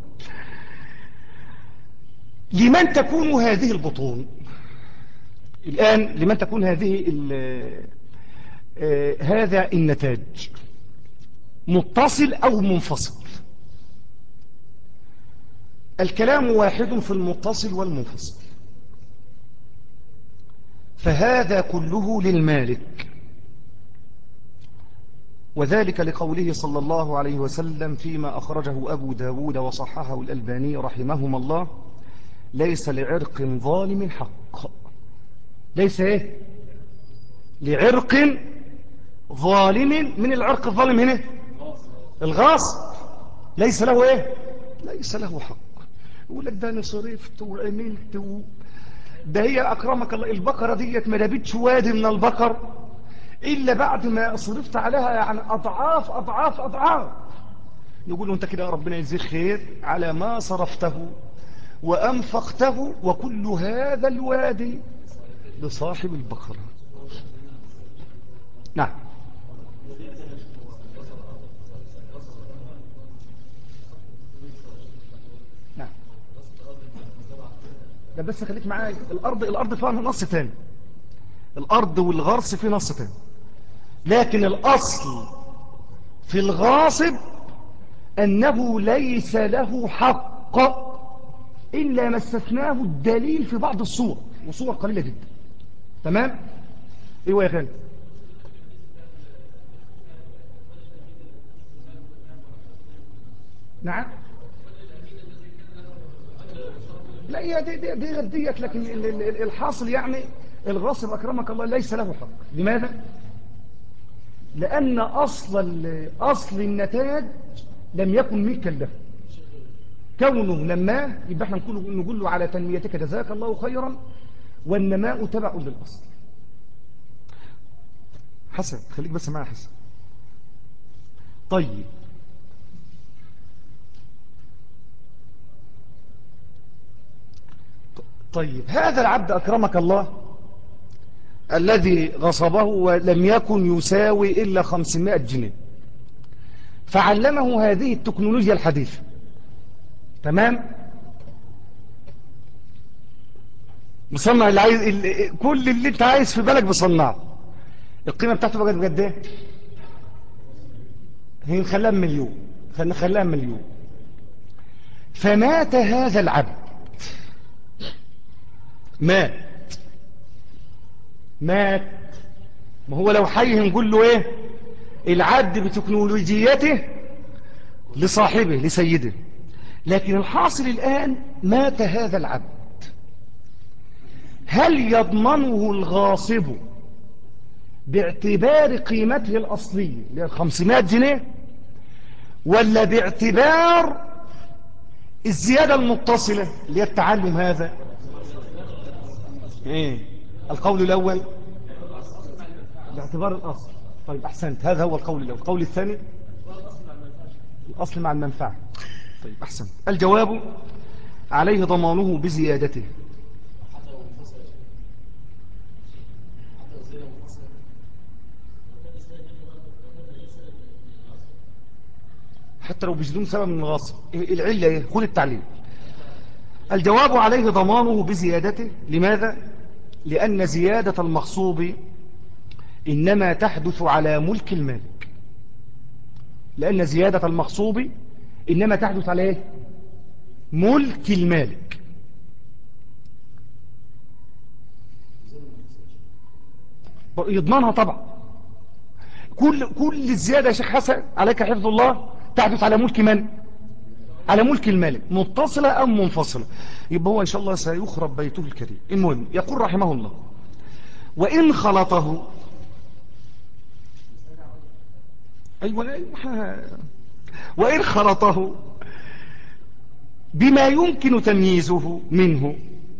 لمن تكون هذه البطون الآن لمن تكون هذه آه هذا النتاج متصل أو منفصل الكلام واحد في المتصل والمنفصل فهذا كله للمالك وذلك لقوله صلى الله عليه وسلم فيما أخرجه أبو داود وصححه الألباني رحمهما الله ليس لعرق ظالم حق ليس ايه لعرق ظالم من العرق الظالم هنا الغاص ليس له ايه ليس له حق يقول لك ده انا صرفت وعملت و... ده هي اكرمك الله البقرة ديت ما دابتش وادي من البقر الا بعد ما صرفت عليها يعني اضعاف اضعاف اضعاف يقول له انت كده ربنا يجزيك خير على ما صرفته وانفقته وكل هذا الوادي لصاحب البقرة نعم نعم ده بس خليك معايا الأرض الأرض فيها نص تاني الأرض والغرس فيه نص تاني لكن الأصل في الغاصب أنه ليس له حق إلا ما استثناه الدليل في بعض الصور وصور قليلة جدا تمام ايوه يا خالد نعم لا هي دي, دي, دي غير ديت لكن الحاصل يعني الغاصب أكرمك الله ليس له حق لماذا؟ لأن أصل, أصل النتاج لم يكن ملكا له كونه لما يبقى احنا نقول, نقول له على تنميتك جزاك الله خيرا والنماء تبع للأصل حسن خليك بس معايا حسن طيب طيب هذا العبد أكرمك الله الذي غصبه ولم يكن يساوي إلا 500 جنيه فعلمه هذه التكنولوجيا الحديثة تمام مصنع اللي عايز اللي كل اللي انت عايز في بالك بصنعه القيمة بتاعته بقت بجد ايه هي نخليها مليون نخليها مليون فمات هذا العبد مات مات ما هو لو حي نقول له ايه العبد بتكنولوجيته لصاحبه لسيده لكن الحاصل الآن مات هذا العبد هل يضمنه الغاصب باعتبار قيمته الأصلية اللي هي 500 جنيه ولا باعتبار الزيادة المتصلة اللي هي التعلم هذا ايه القول الأول باعتبار الأصل طيب أحسنت هذا هو القول الأول القول الثاني الأصل مع المنفعة طيب أحسنت الجواب عليه ضمانه بزيادته حتى لو بجدون سبب من الغاصب العلة ايه خذ التعليم الجواب عليه ضمانه بزيادته لماذا لأن زيادة المغصوب إنما تحدث على ملك المالك لأن زيادة المغصوب إنما تحدث على إيه؟ ملك المالك يضمنها طبعا كل كل الزيادة يا شيخ حسن عليك حفظ الله تحدث على ملك من على ملك المالك متصلة أم منفصلة يبقى هو إن شاء الله سيخرب بيته الكريم المهم يقول رحمه الله وإن خلطه أيوة وإن خلطه بما يمكن تمييزه منه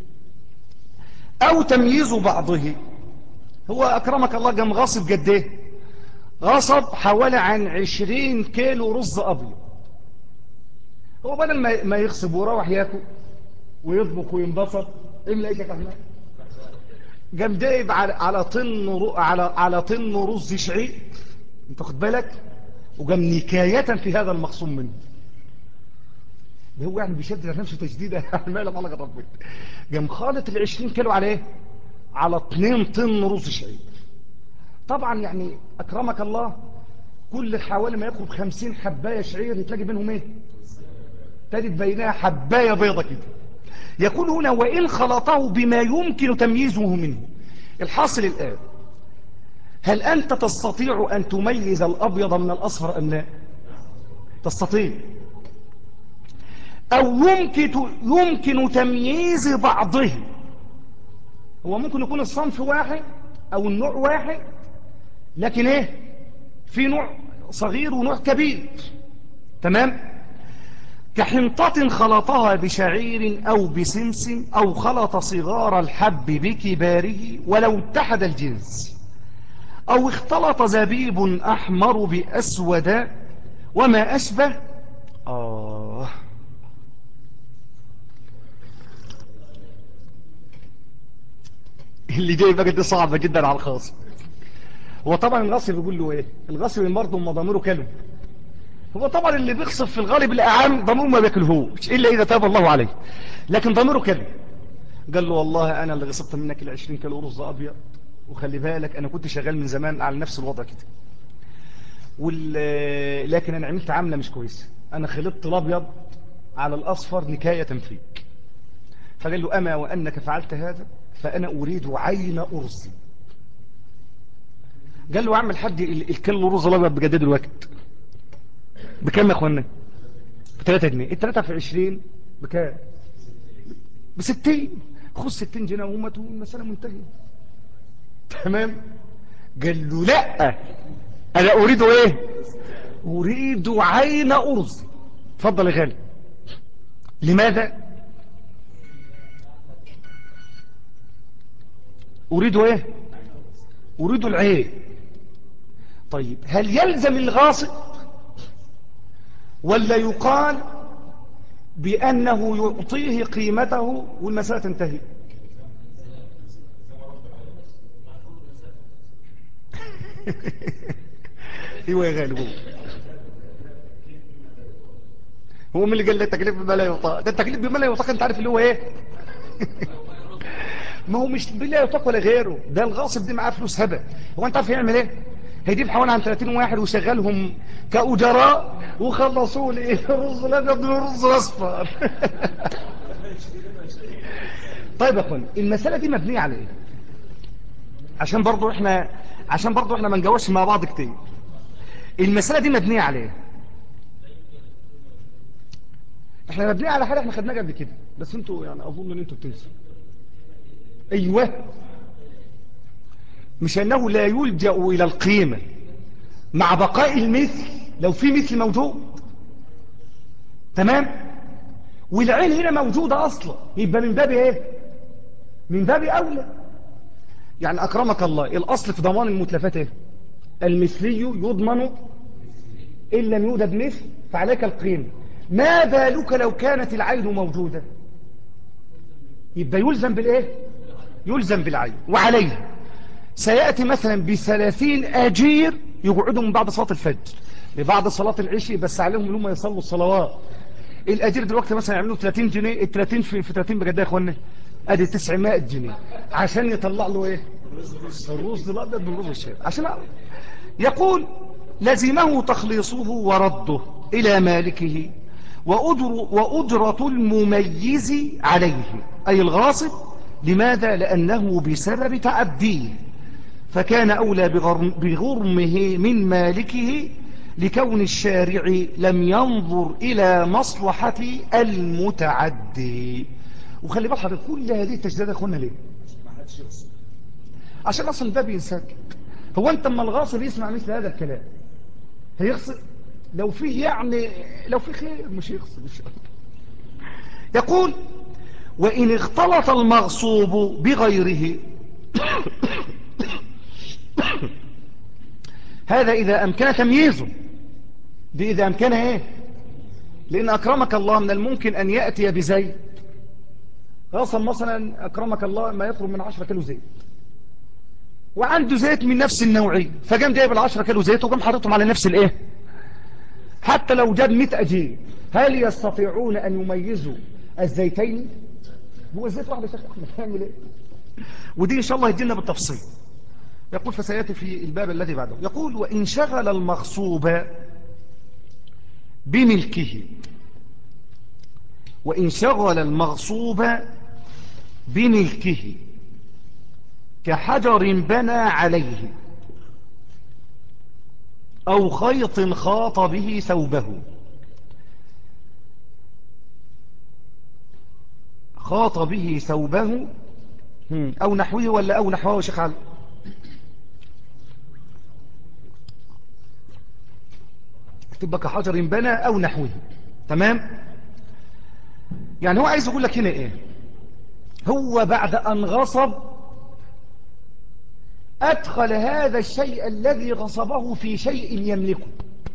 أو تمييز بعضه هو أكرمك الله جم غاصب قد غصب حوالي عن عشرين كيلو رز أبيض هو بدل ما يغصب ويروح ياكل ويطبخ وينبسط ايه ملاقيك يا احمد جام جايب على على طن على على طن رز شعير انت خد بالك وجام نكاية في هذا المخصوم منه ده هو يعني بيشدد نفسه تشديده ما يعلم الله ربنا جام خالط ال 20 كيلو على ايه على 2 طن رز شعير طبعا يعني اكرمك الله كل حوالي ما يقرب 50 حبايه شعير تلاقي بينهم ايه تجد بينها حبايه بيضه كده يقول هنا وإن خلطه بما يمكن تمييزه منه الحاصل الآن هل أنت تستطيع أن تميز الأبيض من الأصفر أم لا تستطيع أو يمكن, يمكن تمييز بعضه هو ممكن يكون الصنف واحد أو النوع واحد لكن إيه في نوع صغير ونوع كبير تمام كحنطة خلطها بشعير أو بسمس أو خلط صغار الحب بكباره ولو اتحد الجنس أو اختلط زبيب أحمر بأسود وما أشبه آه اللي جاي بقى دي صعبة جدا على الخاص هو طبعا الغصب بيقول له ايه الغصب برضه مضامره كلب هو طبعا اللي بيخصف في الغالب الأعام ضميره ما بياكلهوش إلا إذا تاب الله عليه لكن ضميره كده قال له والله أنا اللي غصبت منك العشرين كيلو رز أبيض وخلي بالك أنا كنت شغال من زمان على نفس الوضع كده وال... لكن أنا عملت عاملة مش كويسة أنا خلطت الأبيض على الأصفر نكاية فيك فقال له أما وأنك فعلت هذا فأنا أريد عين أرز قال له أعمل حد الكيلو رز الأبيض بجدد الوقت بكام يا اخوانا ب 3 جنيه ال 3 في 20 بكام ب 60 خذ 60 جنيه وهمت والمساله منتهيه تمام قال له لا انا اريد ايه اريد عين ارز اتفضل يا غالي لماذا اريد ايه اريد العين طيب هل يلزم الغاصب ولا يقال بأنه يعطيه قيمته والمسألة تنتهي ايوه يا غالب هو من اللي قال لي التكليف بما لا يطاق ده التكليف بما لا يطاق انت عارف اللي هو ايه ما هو مش بلا يطاق ولا غيره ده الغاصب دي معاه فلوس هبه هو انت عارف يعمل ايه هيجيب حوالي عن 30 واحد وشغلهم كأجراء وخلصوا لي الرز الابيض من الرز الاصفر طيب يا اخوان المساله دي مبنيه على ايه عشان برضو احنا عشان برضو احنا ما نجاوبش مع بعض كتير المساله دي مبنيه على ايه احنا مبنيه على حاجه احنا خدناها قبل كده بس انتوا يعني اظن ان انتوا بتنسوا ايوه مش انه لا يلجا الى القيمه مع بقاء المثل لو في مثل موجود تمام والعين هنا موجودة أصلا يبقى من باب ايه من باب أولى يعني أكرمك الله الأصل في ضمان المتلفات ايه المثلي يضمن إن لم يوجد مثل فعليك القيمة ما بالك لو كانت العين موجودة يبقى يلزم بالإيه يلزم بالعين وعليه سيأتي مثلا بثلاثين أجير يقعدوا من بعد صلاة الفجر لبعد صلاة العشاء بس عليهم لهم يصلوا الصلوات الأجير دلوقتي مثلا يعملوا 30 جنيه ال 30 في, في 30 بجد يا اخوانا ادي 900 جنيه عشان يطلع له ايه الرز الابيض من رز الشام عشان أعرف. يقول لزمه تخليصه ورده إلى مالكه وأجر وأجرة المميز عليه أي الغاصب لماذا؟ لأنه بسبب تعديه فكان أولى بغرمه من مالكه لكون الشارع لم ينظر إلى مصلحة المتعدي وخلي بال حضرتك كل هذه التجديدات يا اخوانا ليه عشان اصلا الباب ينسكت هو انت اما الغاصب يسمع مثل هذا الكلام هيغصب لو فيه يعني لو فيه خير مش يغصب مش يقول وإن اختلط المغصوب بغيره هذا إذا أمكن تمييزه دي إذا أمكن إيه لأن أكرمك الله من الممكن أن يأتي بزيت غصب مثلا أكرمك الله ما يقرب من 10 كيلو زيت وعنده زيت من نفس النوعية فقام جايب العشرة كيلو زيت وقام حاططهم على نفس الايه حتى لو جاب 100 أجير هل يستطيعون أن يميزوا الزيتين هو الزيت واحد يا شيخ احمد هيعمل ايه ودي ان شاء الله يدينا بالتفصيل يقول فسياتي في الباب الذي بعده يقول وان شغل المغصوب بملكه وان شغل المغصوب بملكه كحجر بنى عليه أو خيط خاط به ثوبه خاط به ثوبه أو نحوه ولا أو نحوه شيخ علي تبقى كحجر بنى أو نحوه تمام يعني هو عايز يقول لك هنا إيه هو بعد أن غصب أدخل هذا الشيء الذي غصبه في شيء يملكه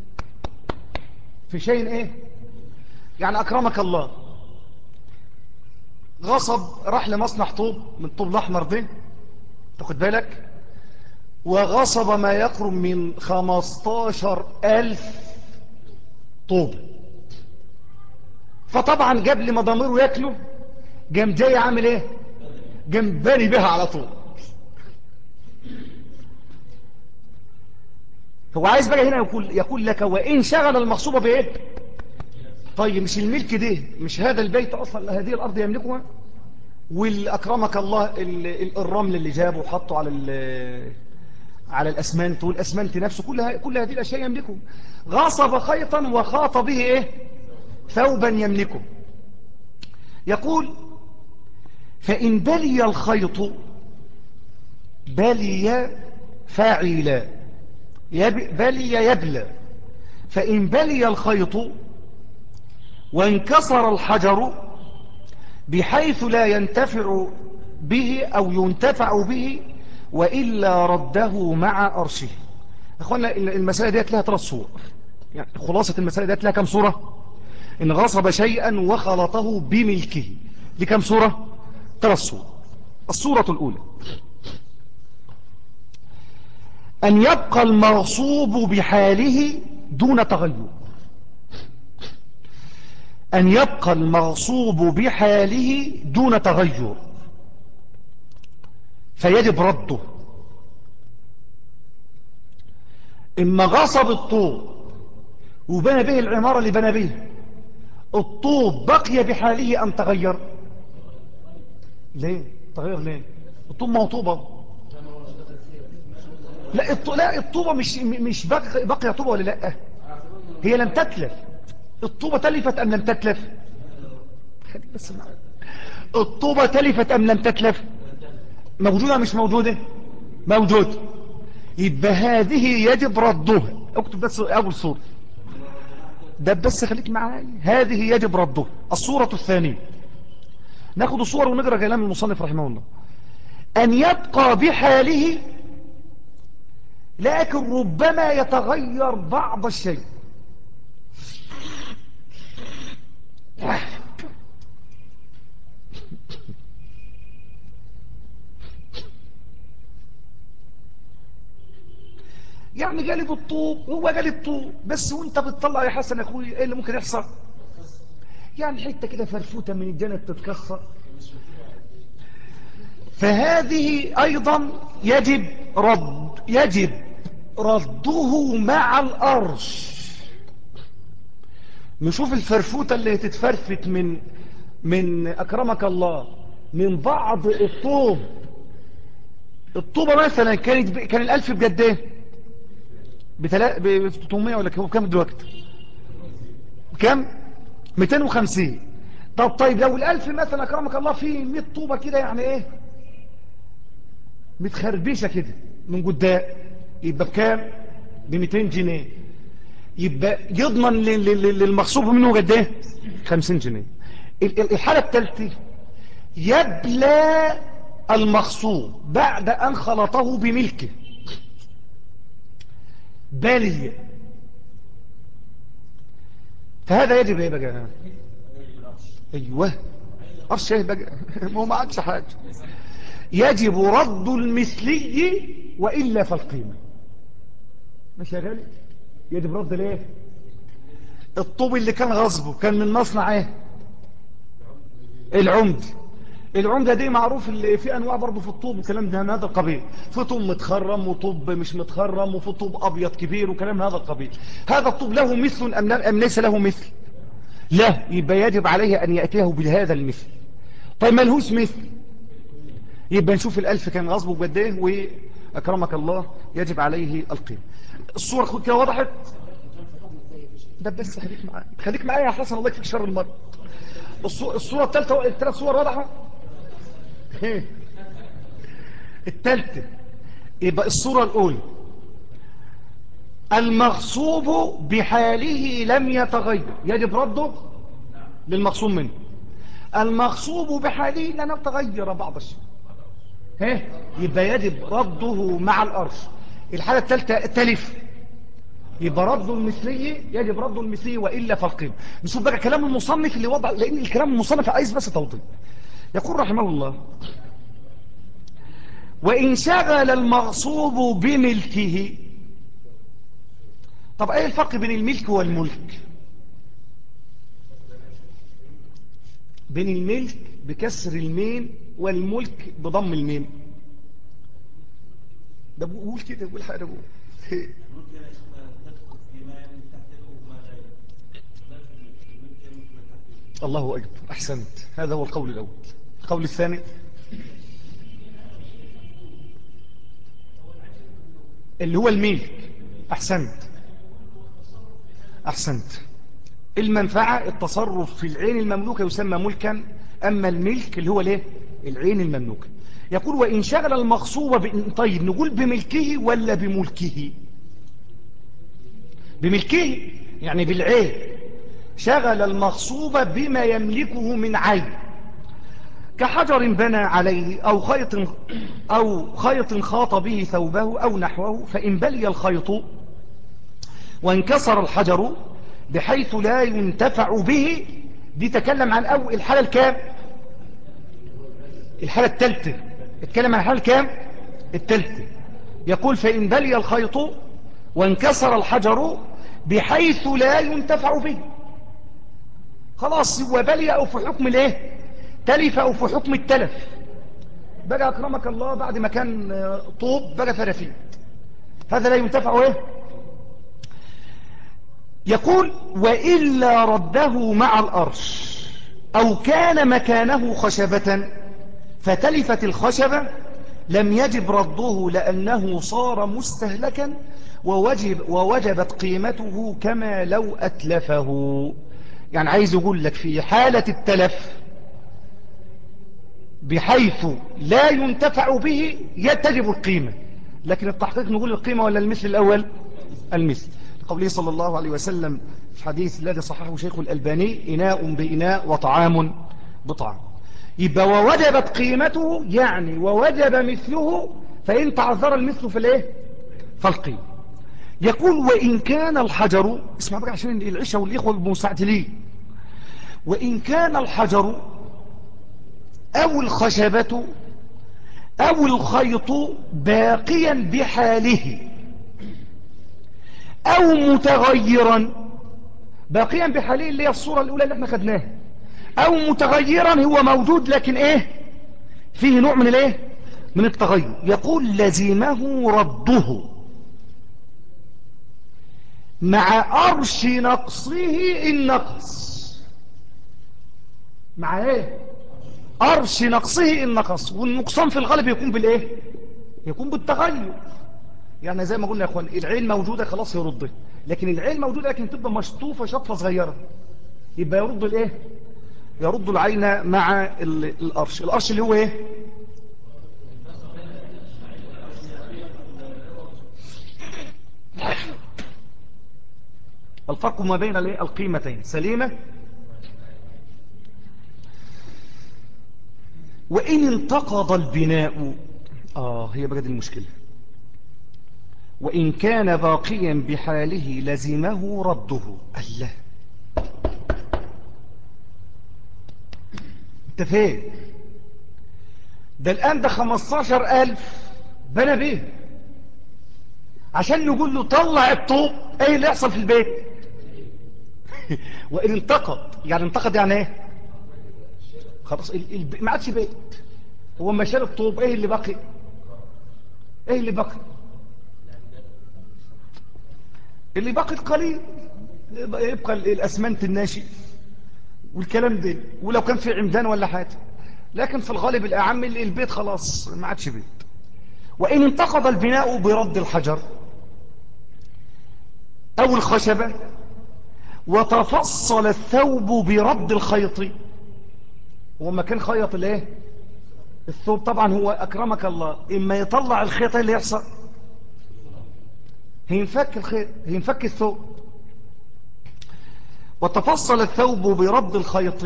في شيء إيه يعني أكرمك الله غصب راح لمصنع طوب من الطوب الأحمر ده تاخد بالك وغصب ما يقرب من خمستاشر ألف طوب فطبعا جاب لي مضاميره ياكله جام جاي عامل ايه جام باني بها على طول هو عايز بقى هنا يقول, يقول لك وإن شغل المغصوبة بإيه طيب مش الملك ده مش هذا البيت أصلا هذه الأرض يملكها والأكرمك الله الرمل اللي جابه وحطه على على الأسمنت والأسمنت نفسه كل, كل هذه الأشياء يملكه غاصب خيطا وخاط به إيه ثوبا يملكه يقول فإن بلي الخيط بلي فاعلا بلي يبلى فإن بلي الخيط وانكسر الحجر بحيث لا ينتفع به أو ينتفع به وإلا رده مع أرشه أخوانا المسألة ديت لها ثلاث صور يعني خلاصة المسألة ديت لها كم صورة إن غصب شيئا وخلطه بملكه لكم صورة ثلاث صور الصورة الأولى أن يبقى المغصوب بحاله دون تغير أن يبقى المغصوب بحاله دون تغير فيجب رده إما غصب الطوب وبنى به العمارة اللي بنى به الطوب بقي بحاله أم تغير ليه تغير ليه الطوب موطوبة لا لا الطوبة مش مش بقي بقي طوبة ولا لا هي لم تتلف الطوبة تلفت أم لم تتلف بس الطوبة تلفت أم لم تتلف موجودة مش موجودة موجودة يبقى هذه يجب ردها اكتب بس أول صورة ده بس خليك معايا هذه يجب ردها الصورة الثانية ناخد الصور ونقرأ كلام المصنف رحمه الله أن يبقى بحاله لكن ربما يتغير بعض الشيء يعني جالب الطوب هو جالب الطوب بس وانت بتطلع يا حسن يا اخوي ايه اللي ممكن يحصل يعني حته كده فرفوته من الجنة تتكسر فهذه ايضا يجب رد يجب رده مع الارش نشوف الفرفوته اللي تتفرفت من من اكرمك الله من بعض الطوب الطوبة مثلا كانت كان الالف بجد ايه ب 800 ولا كم دلوقتي كم 250 طب طيب لو الالف مثلا اكرمك الله فيه 100 طوبة كده يعني ايه متخربشة كده من قدام يبقى بكام ب 200 جنيه يبقى يضمن للمغصوب منه قد ايه 50 جنيه الحالة الثالثة يبلى المغصوب بعد ان خلطه بملكه بالي فهذا يجب ايه بقى ايوه قرش ايه بقى ما هو ما عادش حاجه يجب رد المثلي والا فالقيمه مش يا غالي يجب رد ليه الطوب اللي كان غصبه كان من مصنع ايه العمد العمدة دي معروف اللي في انواع برضه في الطوب وكلام ده من هذا القبيل في طوب متخرم وطوب مش متخرم وفي طوب ابيض كبير وكلام من هذا القبيل هذا الطوب له مثل ام, أم ليس له مثل لا يبقى يجب عليه ان يأتيه بهذا المثل طيب ما لهوش مثل يبقى نشوف الالف كان غصبه بقد ايه واكرمك الله يجب عليه القيم الصورة كده وضحت ده بس خليك معايا خليك معايا يا حسن الله يكفيك شر المرض الصورة الثالثة الثلاث صور واضحة الثالثة يبقى الصورة الأولى المغصوب بحاله لم يتغير يجب رده للمغصوب منه المغصوب بحاله لن يتغير بعض الشيء ها يبقى يجب رده مع الأرش الحالة الثالثة التلف يبقى رد المثلي يجب رد المثلي وإلا فالقيم نشوف بقى كلام المصنف اللي وضع لأن الكلام المصنف عايز بس توضيح يقول رحمه الله وإن شغل المغصوب بملكه طب ايه الفرق بين الملك والملك بين الملك بكسر الميم والملك بضم الميم ده بقول كده بقول حاجه بقول الله أكبر أحسنت هذا هو القول الأول القول الثاني اللي هو الملك أحسنت أحسنت المنفعة التصرف في العين المملوكة يسمى ملكا أما الملك اللي هو ليه العين المملوكة يقول وإن شغل المغصوبة ب... طيب نقول بملكه ولا بملكه بملكه يعني بالعين شغل المغصوب بما يملكه من عين كحجر بنى عليه أو خيط, أو خيط خاط به ثوبه أو نحوه فإن بلي الخيط وانكسر الحجر بحيث لا ينتفع به دي تكلم عن أول الحالة الكام الحالة الثالثة اتكلم عن الحالة الكام الثالثة يقول فإن بلي الخيط وانكسر الحجر بحيث لا ينتفع به خلاص هو بلي أو في حكم الايه تلف أو في حكم التلف بقى أكرمك الله بعد ما كان طوب بقى فرفيد هذا لا ينتفع ايه يقول وإلا رده مع الأرش أو كان مكانه خشبة فتلفت الخشبة لم يجب رده لأنه صار مستهلكا ووجب ووجبت قيمته كما لو أتلفه يعني عايز يقول لك في حالة التلف بحيث لا ينتفع به يتجب القيمة لكن التحقيق نقول القيمة ولا المثل الأول المثل قوله صلى الله عليه وسلم في حديث الذي صححه شيخ الألباني إناء بإناء وطعام بطعام يبقى ووجبت قيمته يعني ووجب مثله فإن تعذر المثل في الايه فالقيم يقول وإن كان الحجر اسمع بقى عشان العشاء والإخوة المستعجلين وإن كان الحجر أو الخشبة أو الخيط باقيا بحاله أو متغيرا باقيا بحاله اللي هي الصورة الأولى اللي احنا خدناها أو متغيرا هو موجود لكن إيه فيه نوع من الإيه من التغير يقول لزمه رده مع أرش نقصه النقص مع ايه أرش نقصه النقص والنقصان في الغالب يكون بالايه يكون بالتغير يعني زي ما قلنا يا اخوان العين موجودة خلاص يرده لكن العين موجودة لكن تبقى مشطوفة شطفة صغيرة يبقى يرد الايه يرد العين مع الأرش الأرش اللي هو ايه الفرق ما بين القيمتين سليمة وإن انتقض البناء آه هي بقى دي المشكلة وإن كان باقيا بحاله لزمه رده الله انت فين ده الآن ده خمستاشر ألف بنى بيه عشان نقول له طلع الطوب ايه اللي يحصل في البيت وإن انتقض يعني انتقض يعني ايه خلاص ما عادش بيت هو ما شال الطوب ايه اللي بقي ايه اللي بقي اللي بقي قليل يبقى الاسمنت الناشف والكلام ده ولو كان في عمدان ولا حاجه لكن في الغالب الاعم البيت خلاص ما عادش بيت وان انتقض البناء برد الحجر او الخشبه وتفصل الثوب برد الخيط هو ما كان خيط الايه الثوب طبعا هو اكرمك الله اما يطلع الخيط اللي يحصل هينفك الخيط هينفك الثوب وتفصل الثوب برد الخيط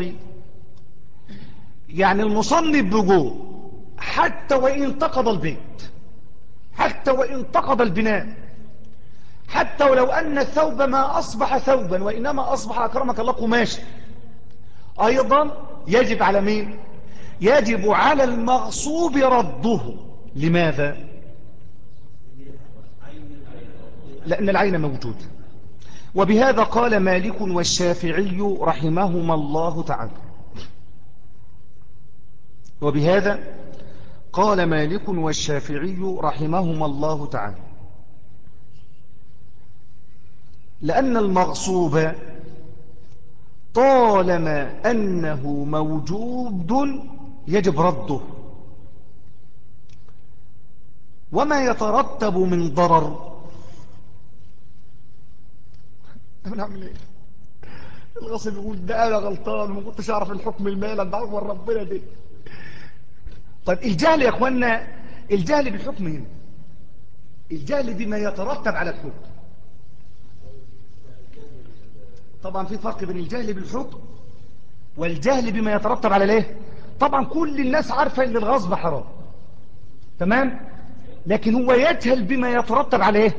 يعني المصنف بيقول حتى وإن انتقض البيت حتى وإن انتقض البناء حتى ولو أن الثوب ما أصبح ثوبا وإنما أصبح أكرمك الله قماشا أيضا يجب على مين يجب على المغصوب رده لماذا لأن العين موجود وبهذا قال مالك والشافعي رحمهما الله تعالى وبهذا قال مالك والشافعي رحمهما الله تعالى لأن المغصوب طالما أنه موجود يجب رده وما يترتب من ضرر نعمل ايه الغصب يقول ده انا غلطان ما كنتش اعرف الحكم المالي ده عمر ربنا دي طيب الجهل يا اخوانا الجهل بالحكم هنا الجهل بما يترتب على الحكم طبعا في فرق بين الجهل بالحكم والجهل بما يترتب على الايه طبعا كل الناس عارفة ان الغصب حرام تمام لكن هو يجهل بما يترتب على ايه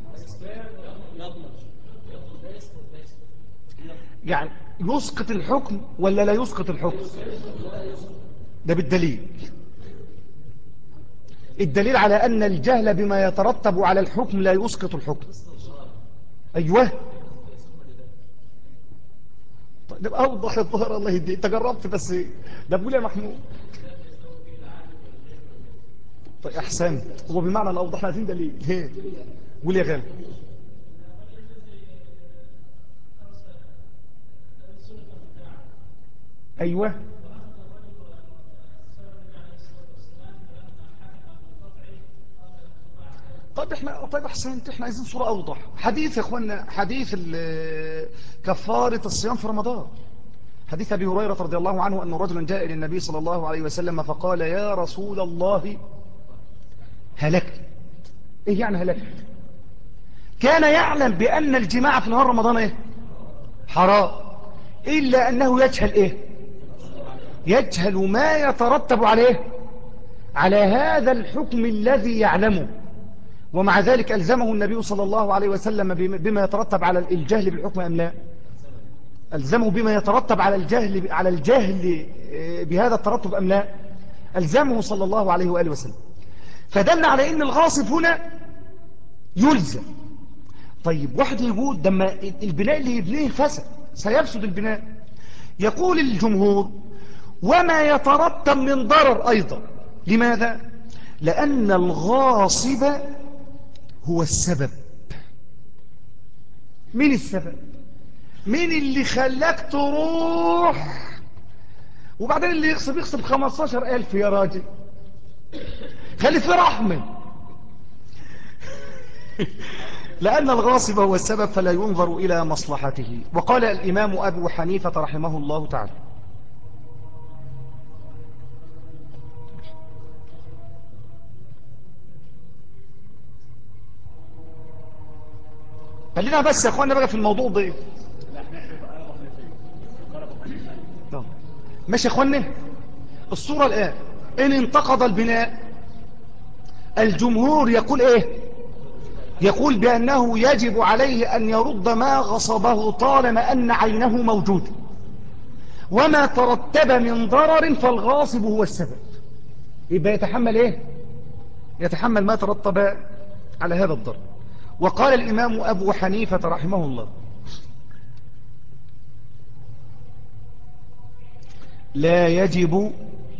يعني يسقط الحكم ولا لا يسقط الحكم ده بالدليل الدليل على أن الجهل بما يترتب على الحكم لا يسقط الحكم أيوه ده أوضح الظهر الله يدي انت جربت بس ده بقول يا محمود طيب احسنت هو بمعنى الاوضح احنا عايزين دليل قول يا غالي ايوه طيب احنا طيب احسنت احنا عايزين صورة اوضح حديث يا اخوانا حديث كفارة الصيام في رمضان حديث ابي هريرة رضي الله عنه ان رجلا جاء الى النبي صلى الله عليه وسلم فقال يا رسول الله هلكت ايه يعني هلكت كان يعلم بان الجماع في نهار رمضان ايه حرام الا انه يجهل ايه يجهل ما يترتب عليه على هذا الحكم الذي يعلمه ومع ذلك ألزمه النبي صلى الله عليه وسلم بما يترتب على الجهل بالحكم أم لا ألزمه بما يترتب على الجهل على الجهل آه، بهذا الترتب أم لا ألزمه صلى الله عليه وآله وسلم فدل على أن الغاصب هنا يلزم طيب واحد يقول لما البناء اللي يبنيه فسد سيفسد البناء يقول الجمهور وما يترتب من ضرر أيضا لماذا؟ لأن الغاصب هو السبب مين السبب؟ مين اللي خلاك تروح وبعدين اللي يغصب يغصب 15 ألف يا راجل خلي في رحمة لأن الغاصب هو السبب فلا ينظر إلى مصلحته وقال الإمام أبو حنيفة رحمه الله تعالى خلينا بس يا اخوانا بقى في الموضوع ده ماشي يا اخوانا الصورة الآن إن انتقض البناء الجمهور يقول إيه يقول بأنه يجب عليه أن يرد ما غصبه طالما أن عينه موجودة وما ترتب من ضرر فالغاصب هو السبب يبقى يتحمل إيه يتحمل ما ترتب على هذا الضرر وقال الإمام أبو حنيفة رحمه الله لا يجب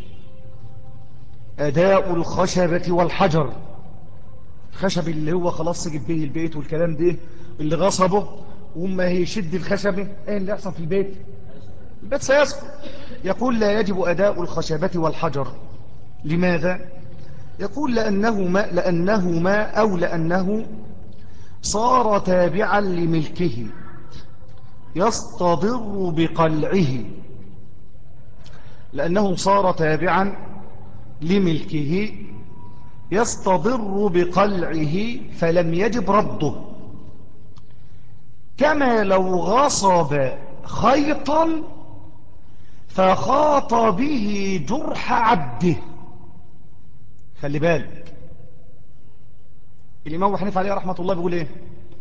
أداء الخشبة والحجر الخشب اللي هو خلاص سجد به البيت والكلام ده اللي غصبه وما هيشد الخشبة ايه اللي يحصل في البيت البيت سيسقط يقول لا يجب أداء الخشبة والحجر لماذا يقول لأنهما, لأنهما أو لأنه صار تابعا لملكه يستضر بقلعه لأنه صار تابعا لملكه يستضر بقلعه فلم يجب رده كما لو غصب خيطا فخاط به جرح عبده خلي بالك الإمام حنيفة عليه رحمة الله بيقول إيه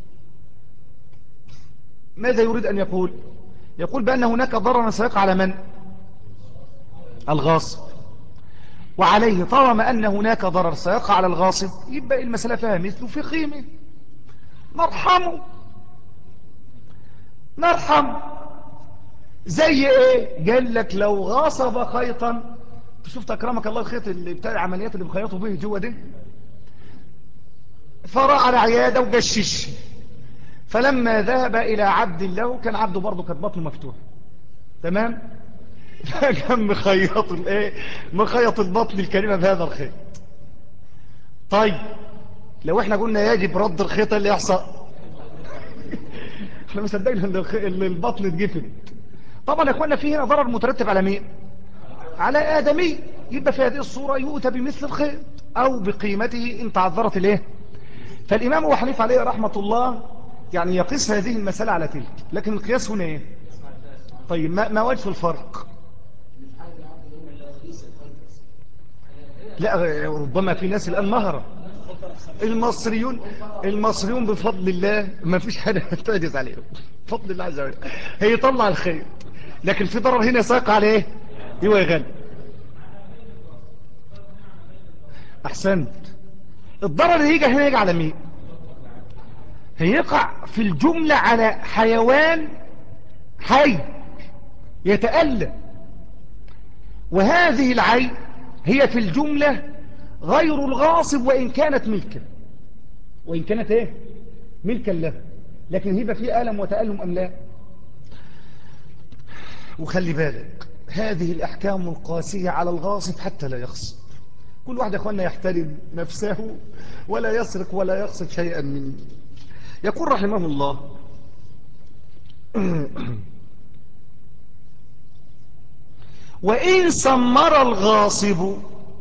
ماذا يريد أن يقول يقول بأن هناك ضرر سيقع على من الغاصب وعليه طالما أن هناك ضرر سيقع على الغاصب يبقى المسألة فيها مثله في قيمة نرحمه نرحم زي ايه قال لك لو غاصب خيطا شفت اكرمك الله الخيط اللي بتاع العمليات اللي بخيطوا به جوه ده فراى على عياده وجشش فلما ذهب الى عبد له كان عبده برضه كانت بطنه مفتوح تمام فكان مخيط الايه مخيط البطن الكريمه بهذا الخيط طيب لو احنا قلنا يجب رد الخيط اللي يحصل احنا مصدقنا ان البطن اتجفت طبعا يا اخوانا في هنا ضرر مترتب على مين على ادمي يبقى في هذه الصوره يؤتى بمثل الخيط او بقيمته ان تعذرت الايه فالامام ابو حنيفه عليه رحمه الله يعني يقيس هذه المساله على تلك لكن القياس هنا ايه طيب ما, ما وجه الفرق لا ربما في ناس الآن مهرة المصريون المصريون بفضل الله ما فيش حاجة تعجز عليهم بفضل الله عز وجل هيطلع الخير لكن في ضرر هنا ساق عليه هو يغني أحسنت الضرر اللي يجي هنا يجي على مين هيقع في الجملة على حيوان حي يتألم وهذه العين هي في الجملة غير الغاصب وإن كانت ملكا وإن كانت إيه ملكا له لكن هيبقى فيه ألم وتألم أم لا وخلي بالك هذه الأحكام القاسية على الغاصب حتى لا يغصب كل واحد يا أخوانا يحترم نفسه ولا يسرق ولا يغصب شيئا من يقول رحمه الله وإن سمر الغاصب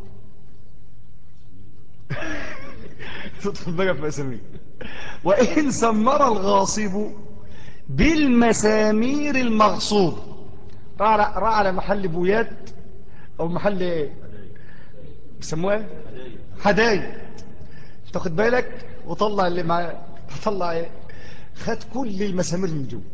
تدخل بقى في أسامي وإن سمر الغاصب بالمسامير المغصوب راح على محل بويات او المحل ايه بيسموها ايه حدايد تاخد بالك وطلع اللي معاه طلع ايه خد كل المسامير من جوه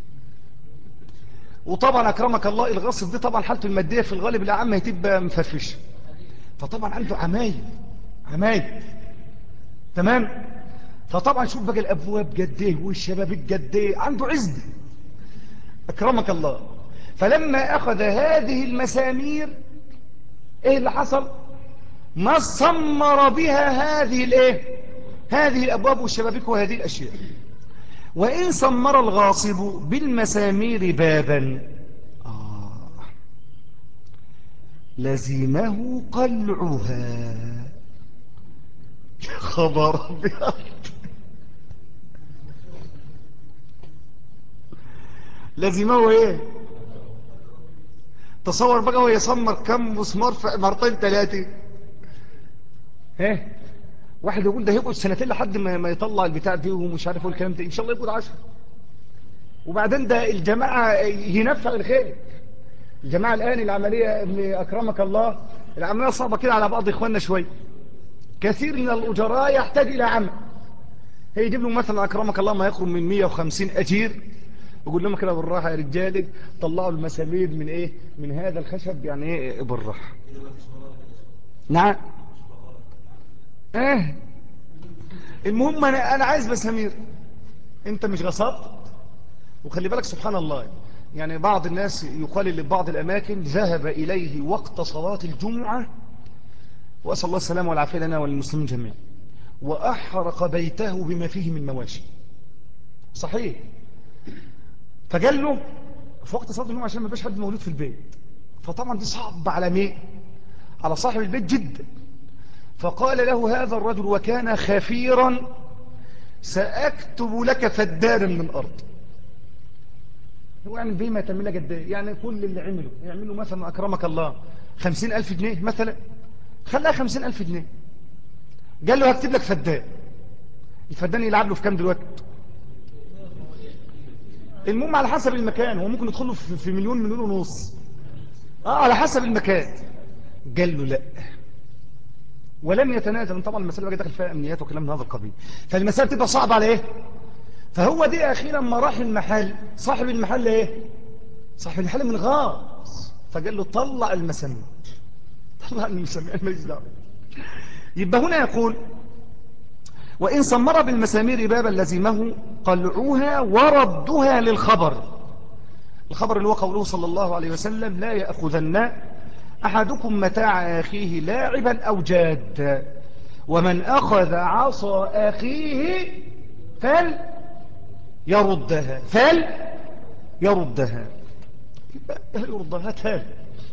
وطبعا اكرمك الله الغصب دي طبعا حالته الماديه في الغالب العام هتبقى مفرفشه فطبعا عنده عمايل عمايل تمام فطبعا شوف بقى الابواب قد ايه والشبابيك قد ايه عنده عزه اكرمك الله فلما اخذ هذه المسامير ايه اللي حصل ما صمر بها هذه الايه هذه الابواب والشبابيك وهذه الاشياء وان صمر الغاصب بالمسامير بابا آه لزمه قلعها خبر ابيض لزمه ايه تصور بقى هو يصمر كم مسمار في مرتين ثلاثه ايه واحد يقول ده هيقعد سنتين لحد ما ما يطلع البتاع دي ومش عارف ايه الكلام ده ان شاء الله يقعد 10 وبعدين ده الجماعه ينفع الخير الجماعه الان العمليه ابن اكرمك الله العمليه صعبه كده على بعض اخواننا شويه كثير من الاجراء يحتاج الى عمل هيجيب له مثلا اكرمك الله ما يقرب من 150 اجير يقول لهم كده بالراحه يا رجاله طلعوا المسامير من ايه من هذا الخشب يعني ايه بالراحه نعم ايه المهم انا انا عايز مسامير انت مش غصبت وخلي بالك سبحان الله يعني بعض الناس يقال لبعض الاماكن ذهب اليه وقت صلاه الجمعه واسال الله السلامه والعافيه لنا وللمسلمين جميعا واحرق بيته بما فيه من مواشي صحيح فقال له في وقت صلاه الجمعه عشان ما يبقاش حد موجود في البيت فطبعا دي صعب على مين على صاحب البيت جدا فقال له هذا الرجل وكان خفيرا سأكتب لك فدانا من الأرض هو يعني بما تعمل لك قد يعني كل اللي عمله يعمله مثلا أكرمك الله خمسين ألف جنيه مثلا خلاها خمسين ألف جنيه قال له هكتب لك فدان الفدان يلعب له في كام دلوقتي المهم على حسب المكان هو ممكن يدخل له في مليون مليون ونص اه على حسب المكان قال له لا ولم يتنازل طبعا المسألة بقى داخل فيها أمنيات وكلام من هذا القبيل فالمسألة تبقى صعبة على إيه فهو دي أخيرا ما راح المحل صاحب المحل إيه صاحب المحل من غاص فقال له طلع المسامير طلع المسامير ماليش دعوه يبقى هنا يقول وإن صمر بالمسامير بابا لزمه قلعوها وردها للخبر الخبر اللي هو قوله صلى الله عليه وسلم لا يأخذن أحدكم متاع أخيه لاعبا أو جاد ومن أخذ عصا أخيه فل يردها فل يردها يردها تال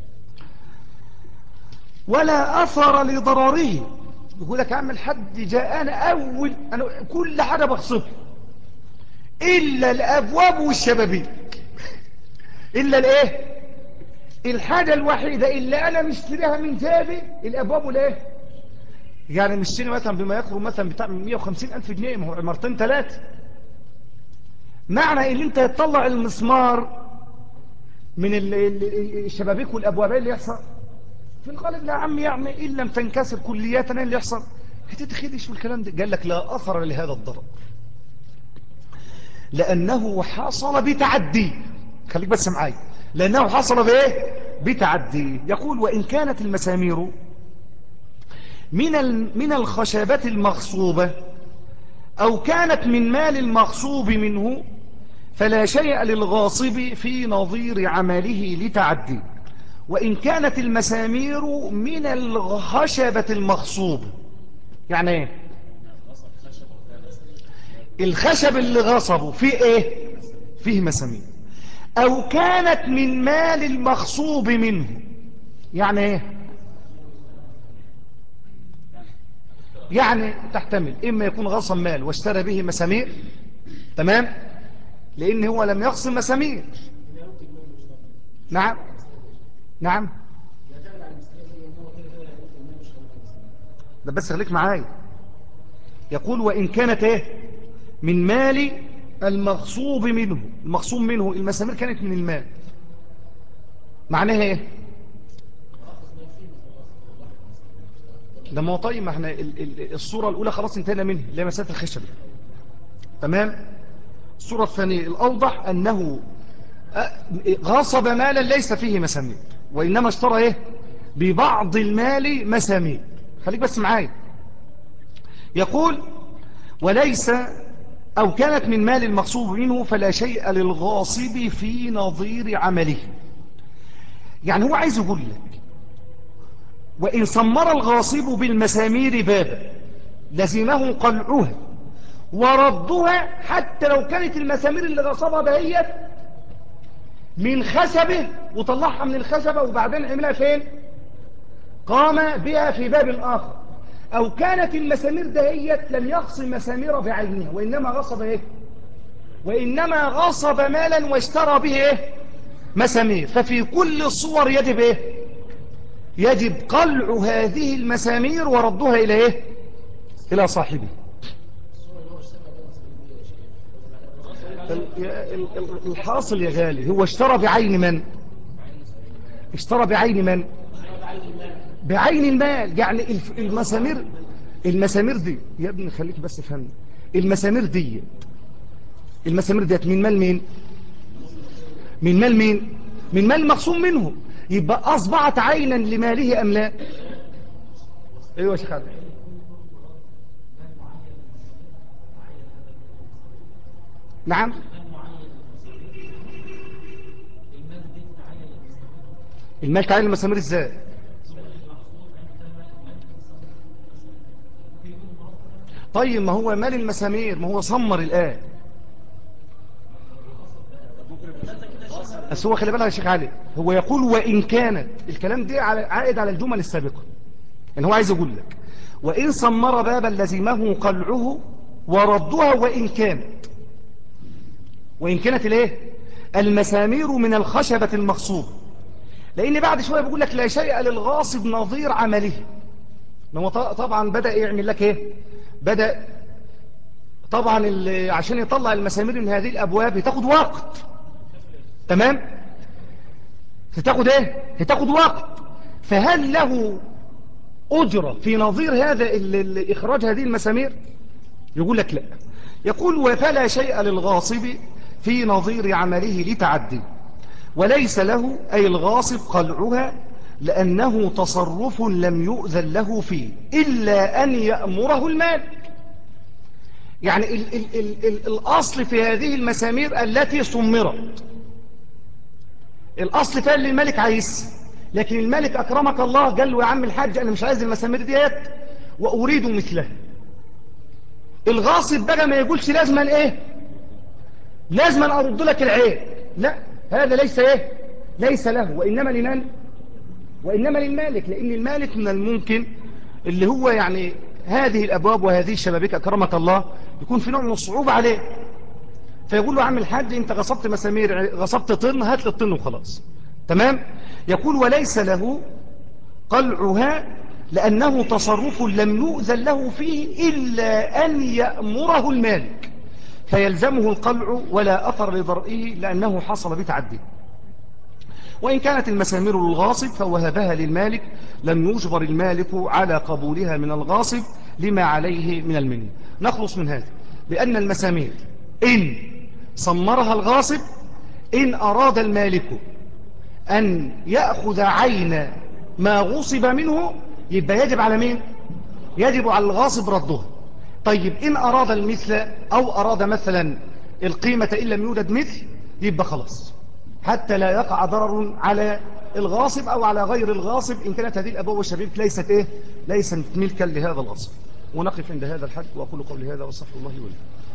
ولا أثر لضرره يقول لك أعمل حد جاء أنا أول أنا كل حاجة بغصب إلا الأبواب والشبابيك إلا الإيه الحاجة الوحيدة اللي أنا مشتريها من جابي الأبواب والإيه يعني مشتري مثلا بما يقرب مثلا بتاع 150 ألف جنيه مرتين ثلاثة معنى ان انت تطلع المسمار من الشبابيك والابواب اللي يحصل في الغالب لا عم يعني ان لم تنكسر كلياتنا اللي يحصل هتتخدش والكلام ده قال لك لا اثر لهذا الضرر لانه حصل بتعدي خليك بس معايا لانه حصل بايه بتعدي يقول وان كانت المسامير من من الخشبات المغصوبه او كانت من مال المغصوب منه فلا شيء للغاصب في نظير عمله لتعدي وإن كانت المسامير من الخشبة المغصوب يعني ايه الخشب اللي غصبه فيه ايه فيه مسامير او كانت من مال المغصوب منه يعني ايه يعني تحتمل اما يكون غصب مال واشترى به مسامير تمام لان هو لم يغصب مسامير نعم نعم ده بس خليك معايا يقول وإن كانت ايه من مال المغصوب منه المغصوب منه المسامير كانت من المال معناها ايه ده ما هو طيب ما احنا الصورة الأولى خلاص انتهينا منها اللي هي مسألة الخشب تمام الصورة الثانية الأوضح أنه غصب مالا ليس فيه مسامير وإنما اشترى إيه ببعض المال مسامير خليك بس معايا يقول وليس أو كانت من مال المغصوب منه فلا شيء للغاصب في نظير عمله يعني هو عايز يقول لك وإن صمر الغاصب بالمسامير بابا لزمه قلعها وردها حتى لو كانت المسامير اللي غصبها دهيت من خشبه وطلعها من الخشبة وبعدين عملها فين قام بها في باب آخر أو كانت المسامير دهيت لم يغصب مسامير بعينها وإنما غصب إيه وإنما غصب مالا واشترى به إيه مسامير ففي كل الصور يجب إيه يجب قلع هذه المسامير وردها إلى إيه إلى صاحبه الحاصل يا غالي هو اشترى بعين من اشترى بعين من بعين المال يعني المسامير المسامير دي يا ابني خليك بس فهمني المسامير دي المسامير ديت من مال مين من مال مين من مال مقسوم منه يبقى أصبحت عينا لماله أم لا ايوه يا شيخ عبد نعم المال تعين المسامير ازاي طيب ما هو مال المسامير ما هو صمر الآن بس هو خلي بالك يا شيخ علي هو يقول وإن كانت الكلام ده عائد على الجمل السابقة يعني هو عايز يقول لك وإن صمر بابا لزمه قلعه وردها وإن كانت وإن كانت الايه المسامير من الخشبة المخصوبة لأن بعد شوية بيقول لك لا شيء للغاصب نظير عمله هو طبعا بدأ يعمل لك ايه بدأ طبعا عشان يطلع المسامير من هذه الأبواب بتاخد وقت تمام هتاخد ايه هتاخد وقت فهل له أجرة في نظير هذا إخراج هذه المسامير يقول لك لا يقول وفلا شيء للغاصب في نظير عمله لتعدي وليس له أي الغاصب قلعها لأنه تصرف لم يؤذن له فيه إلا أن يأمره المالك يعني ال ال ال ال الأصل في هذه المسامير التي صمرت الأصل فيها اللي الملك عايز لكن الملك أكرمك الله قال له يا عم الحاج أنا مش عايز المسامير ديت وأريد مثلها الغاصب بقى ما يقولش لازما إيه لازما أرد لك العين لا هذا ليس إيه ليس له وإنما لمن وإنما للمالك لأن المالك من الممكن اللي هو يعني هذه الأبواب وهذه الشبابيك أكرمك الله يكون في نوع من الصعوبة عليه فيقول له عم الحاج انت غصبت مسامير غصبت طن هات لي الطن وخلاص تمام يقول وليس له قلعها لأنه تصرف لم يؤذن له فيه إلا أن يأمره المالك فيلزمه القلع ولا أثر لضرئه لأنه حصل بتعدي وإن كانت المسامير للغاصب فوهبها للمالك لم يجبر المالك على قبولها من الغاصب لما عليه من المن نخلص من هذا بأن المسامير إن صمرها الغاصب إن أراد المالك أن يأخذ عين ما غصب منه يبقى يجب على مين يجب على الغاصب ردها طيب إن أراد المثل أو أراد مثلا القيمة إن لم يوجد مثل يبقى خلاص حتى لا يقع ضرر على الغاصب أو على غير الغاصب إن كانت هذه الأبواب والشبيب ليست إيه ليست ملكا لهذا الغاصب ونقف عند هذا الحد وأقول قولي هذا وصف الله ولي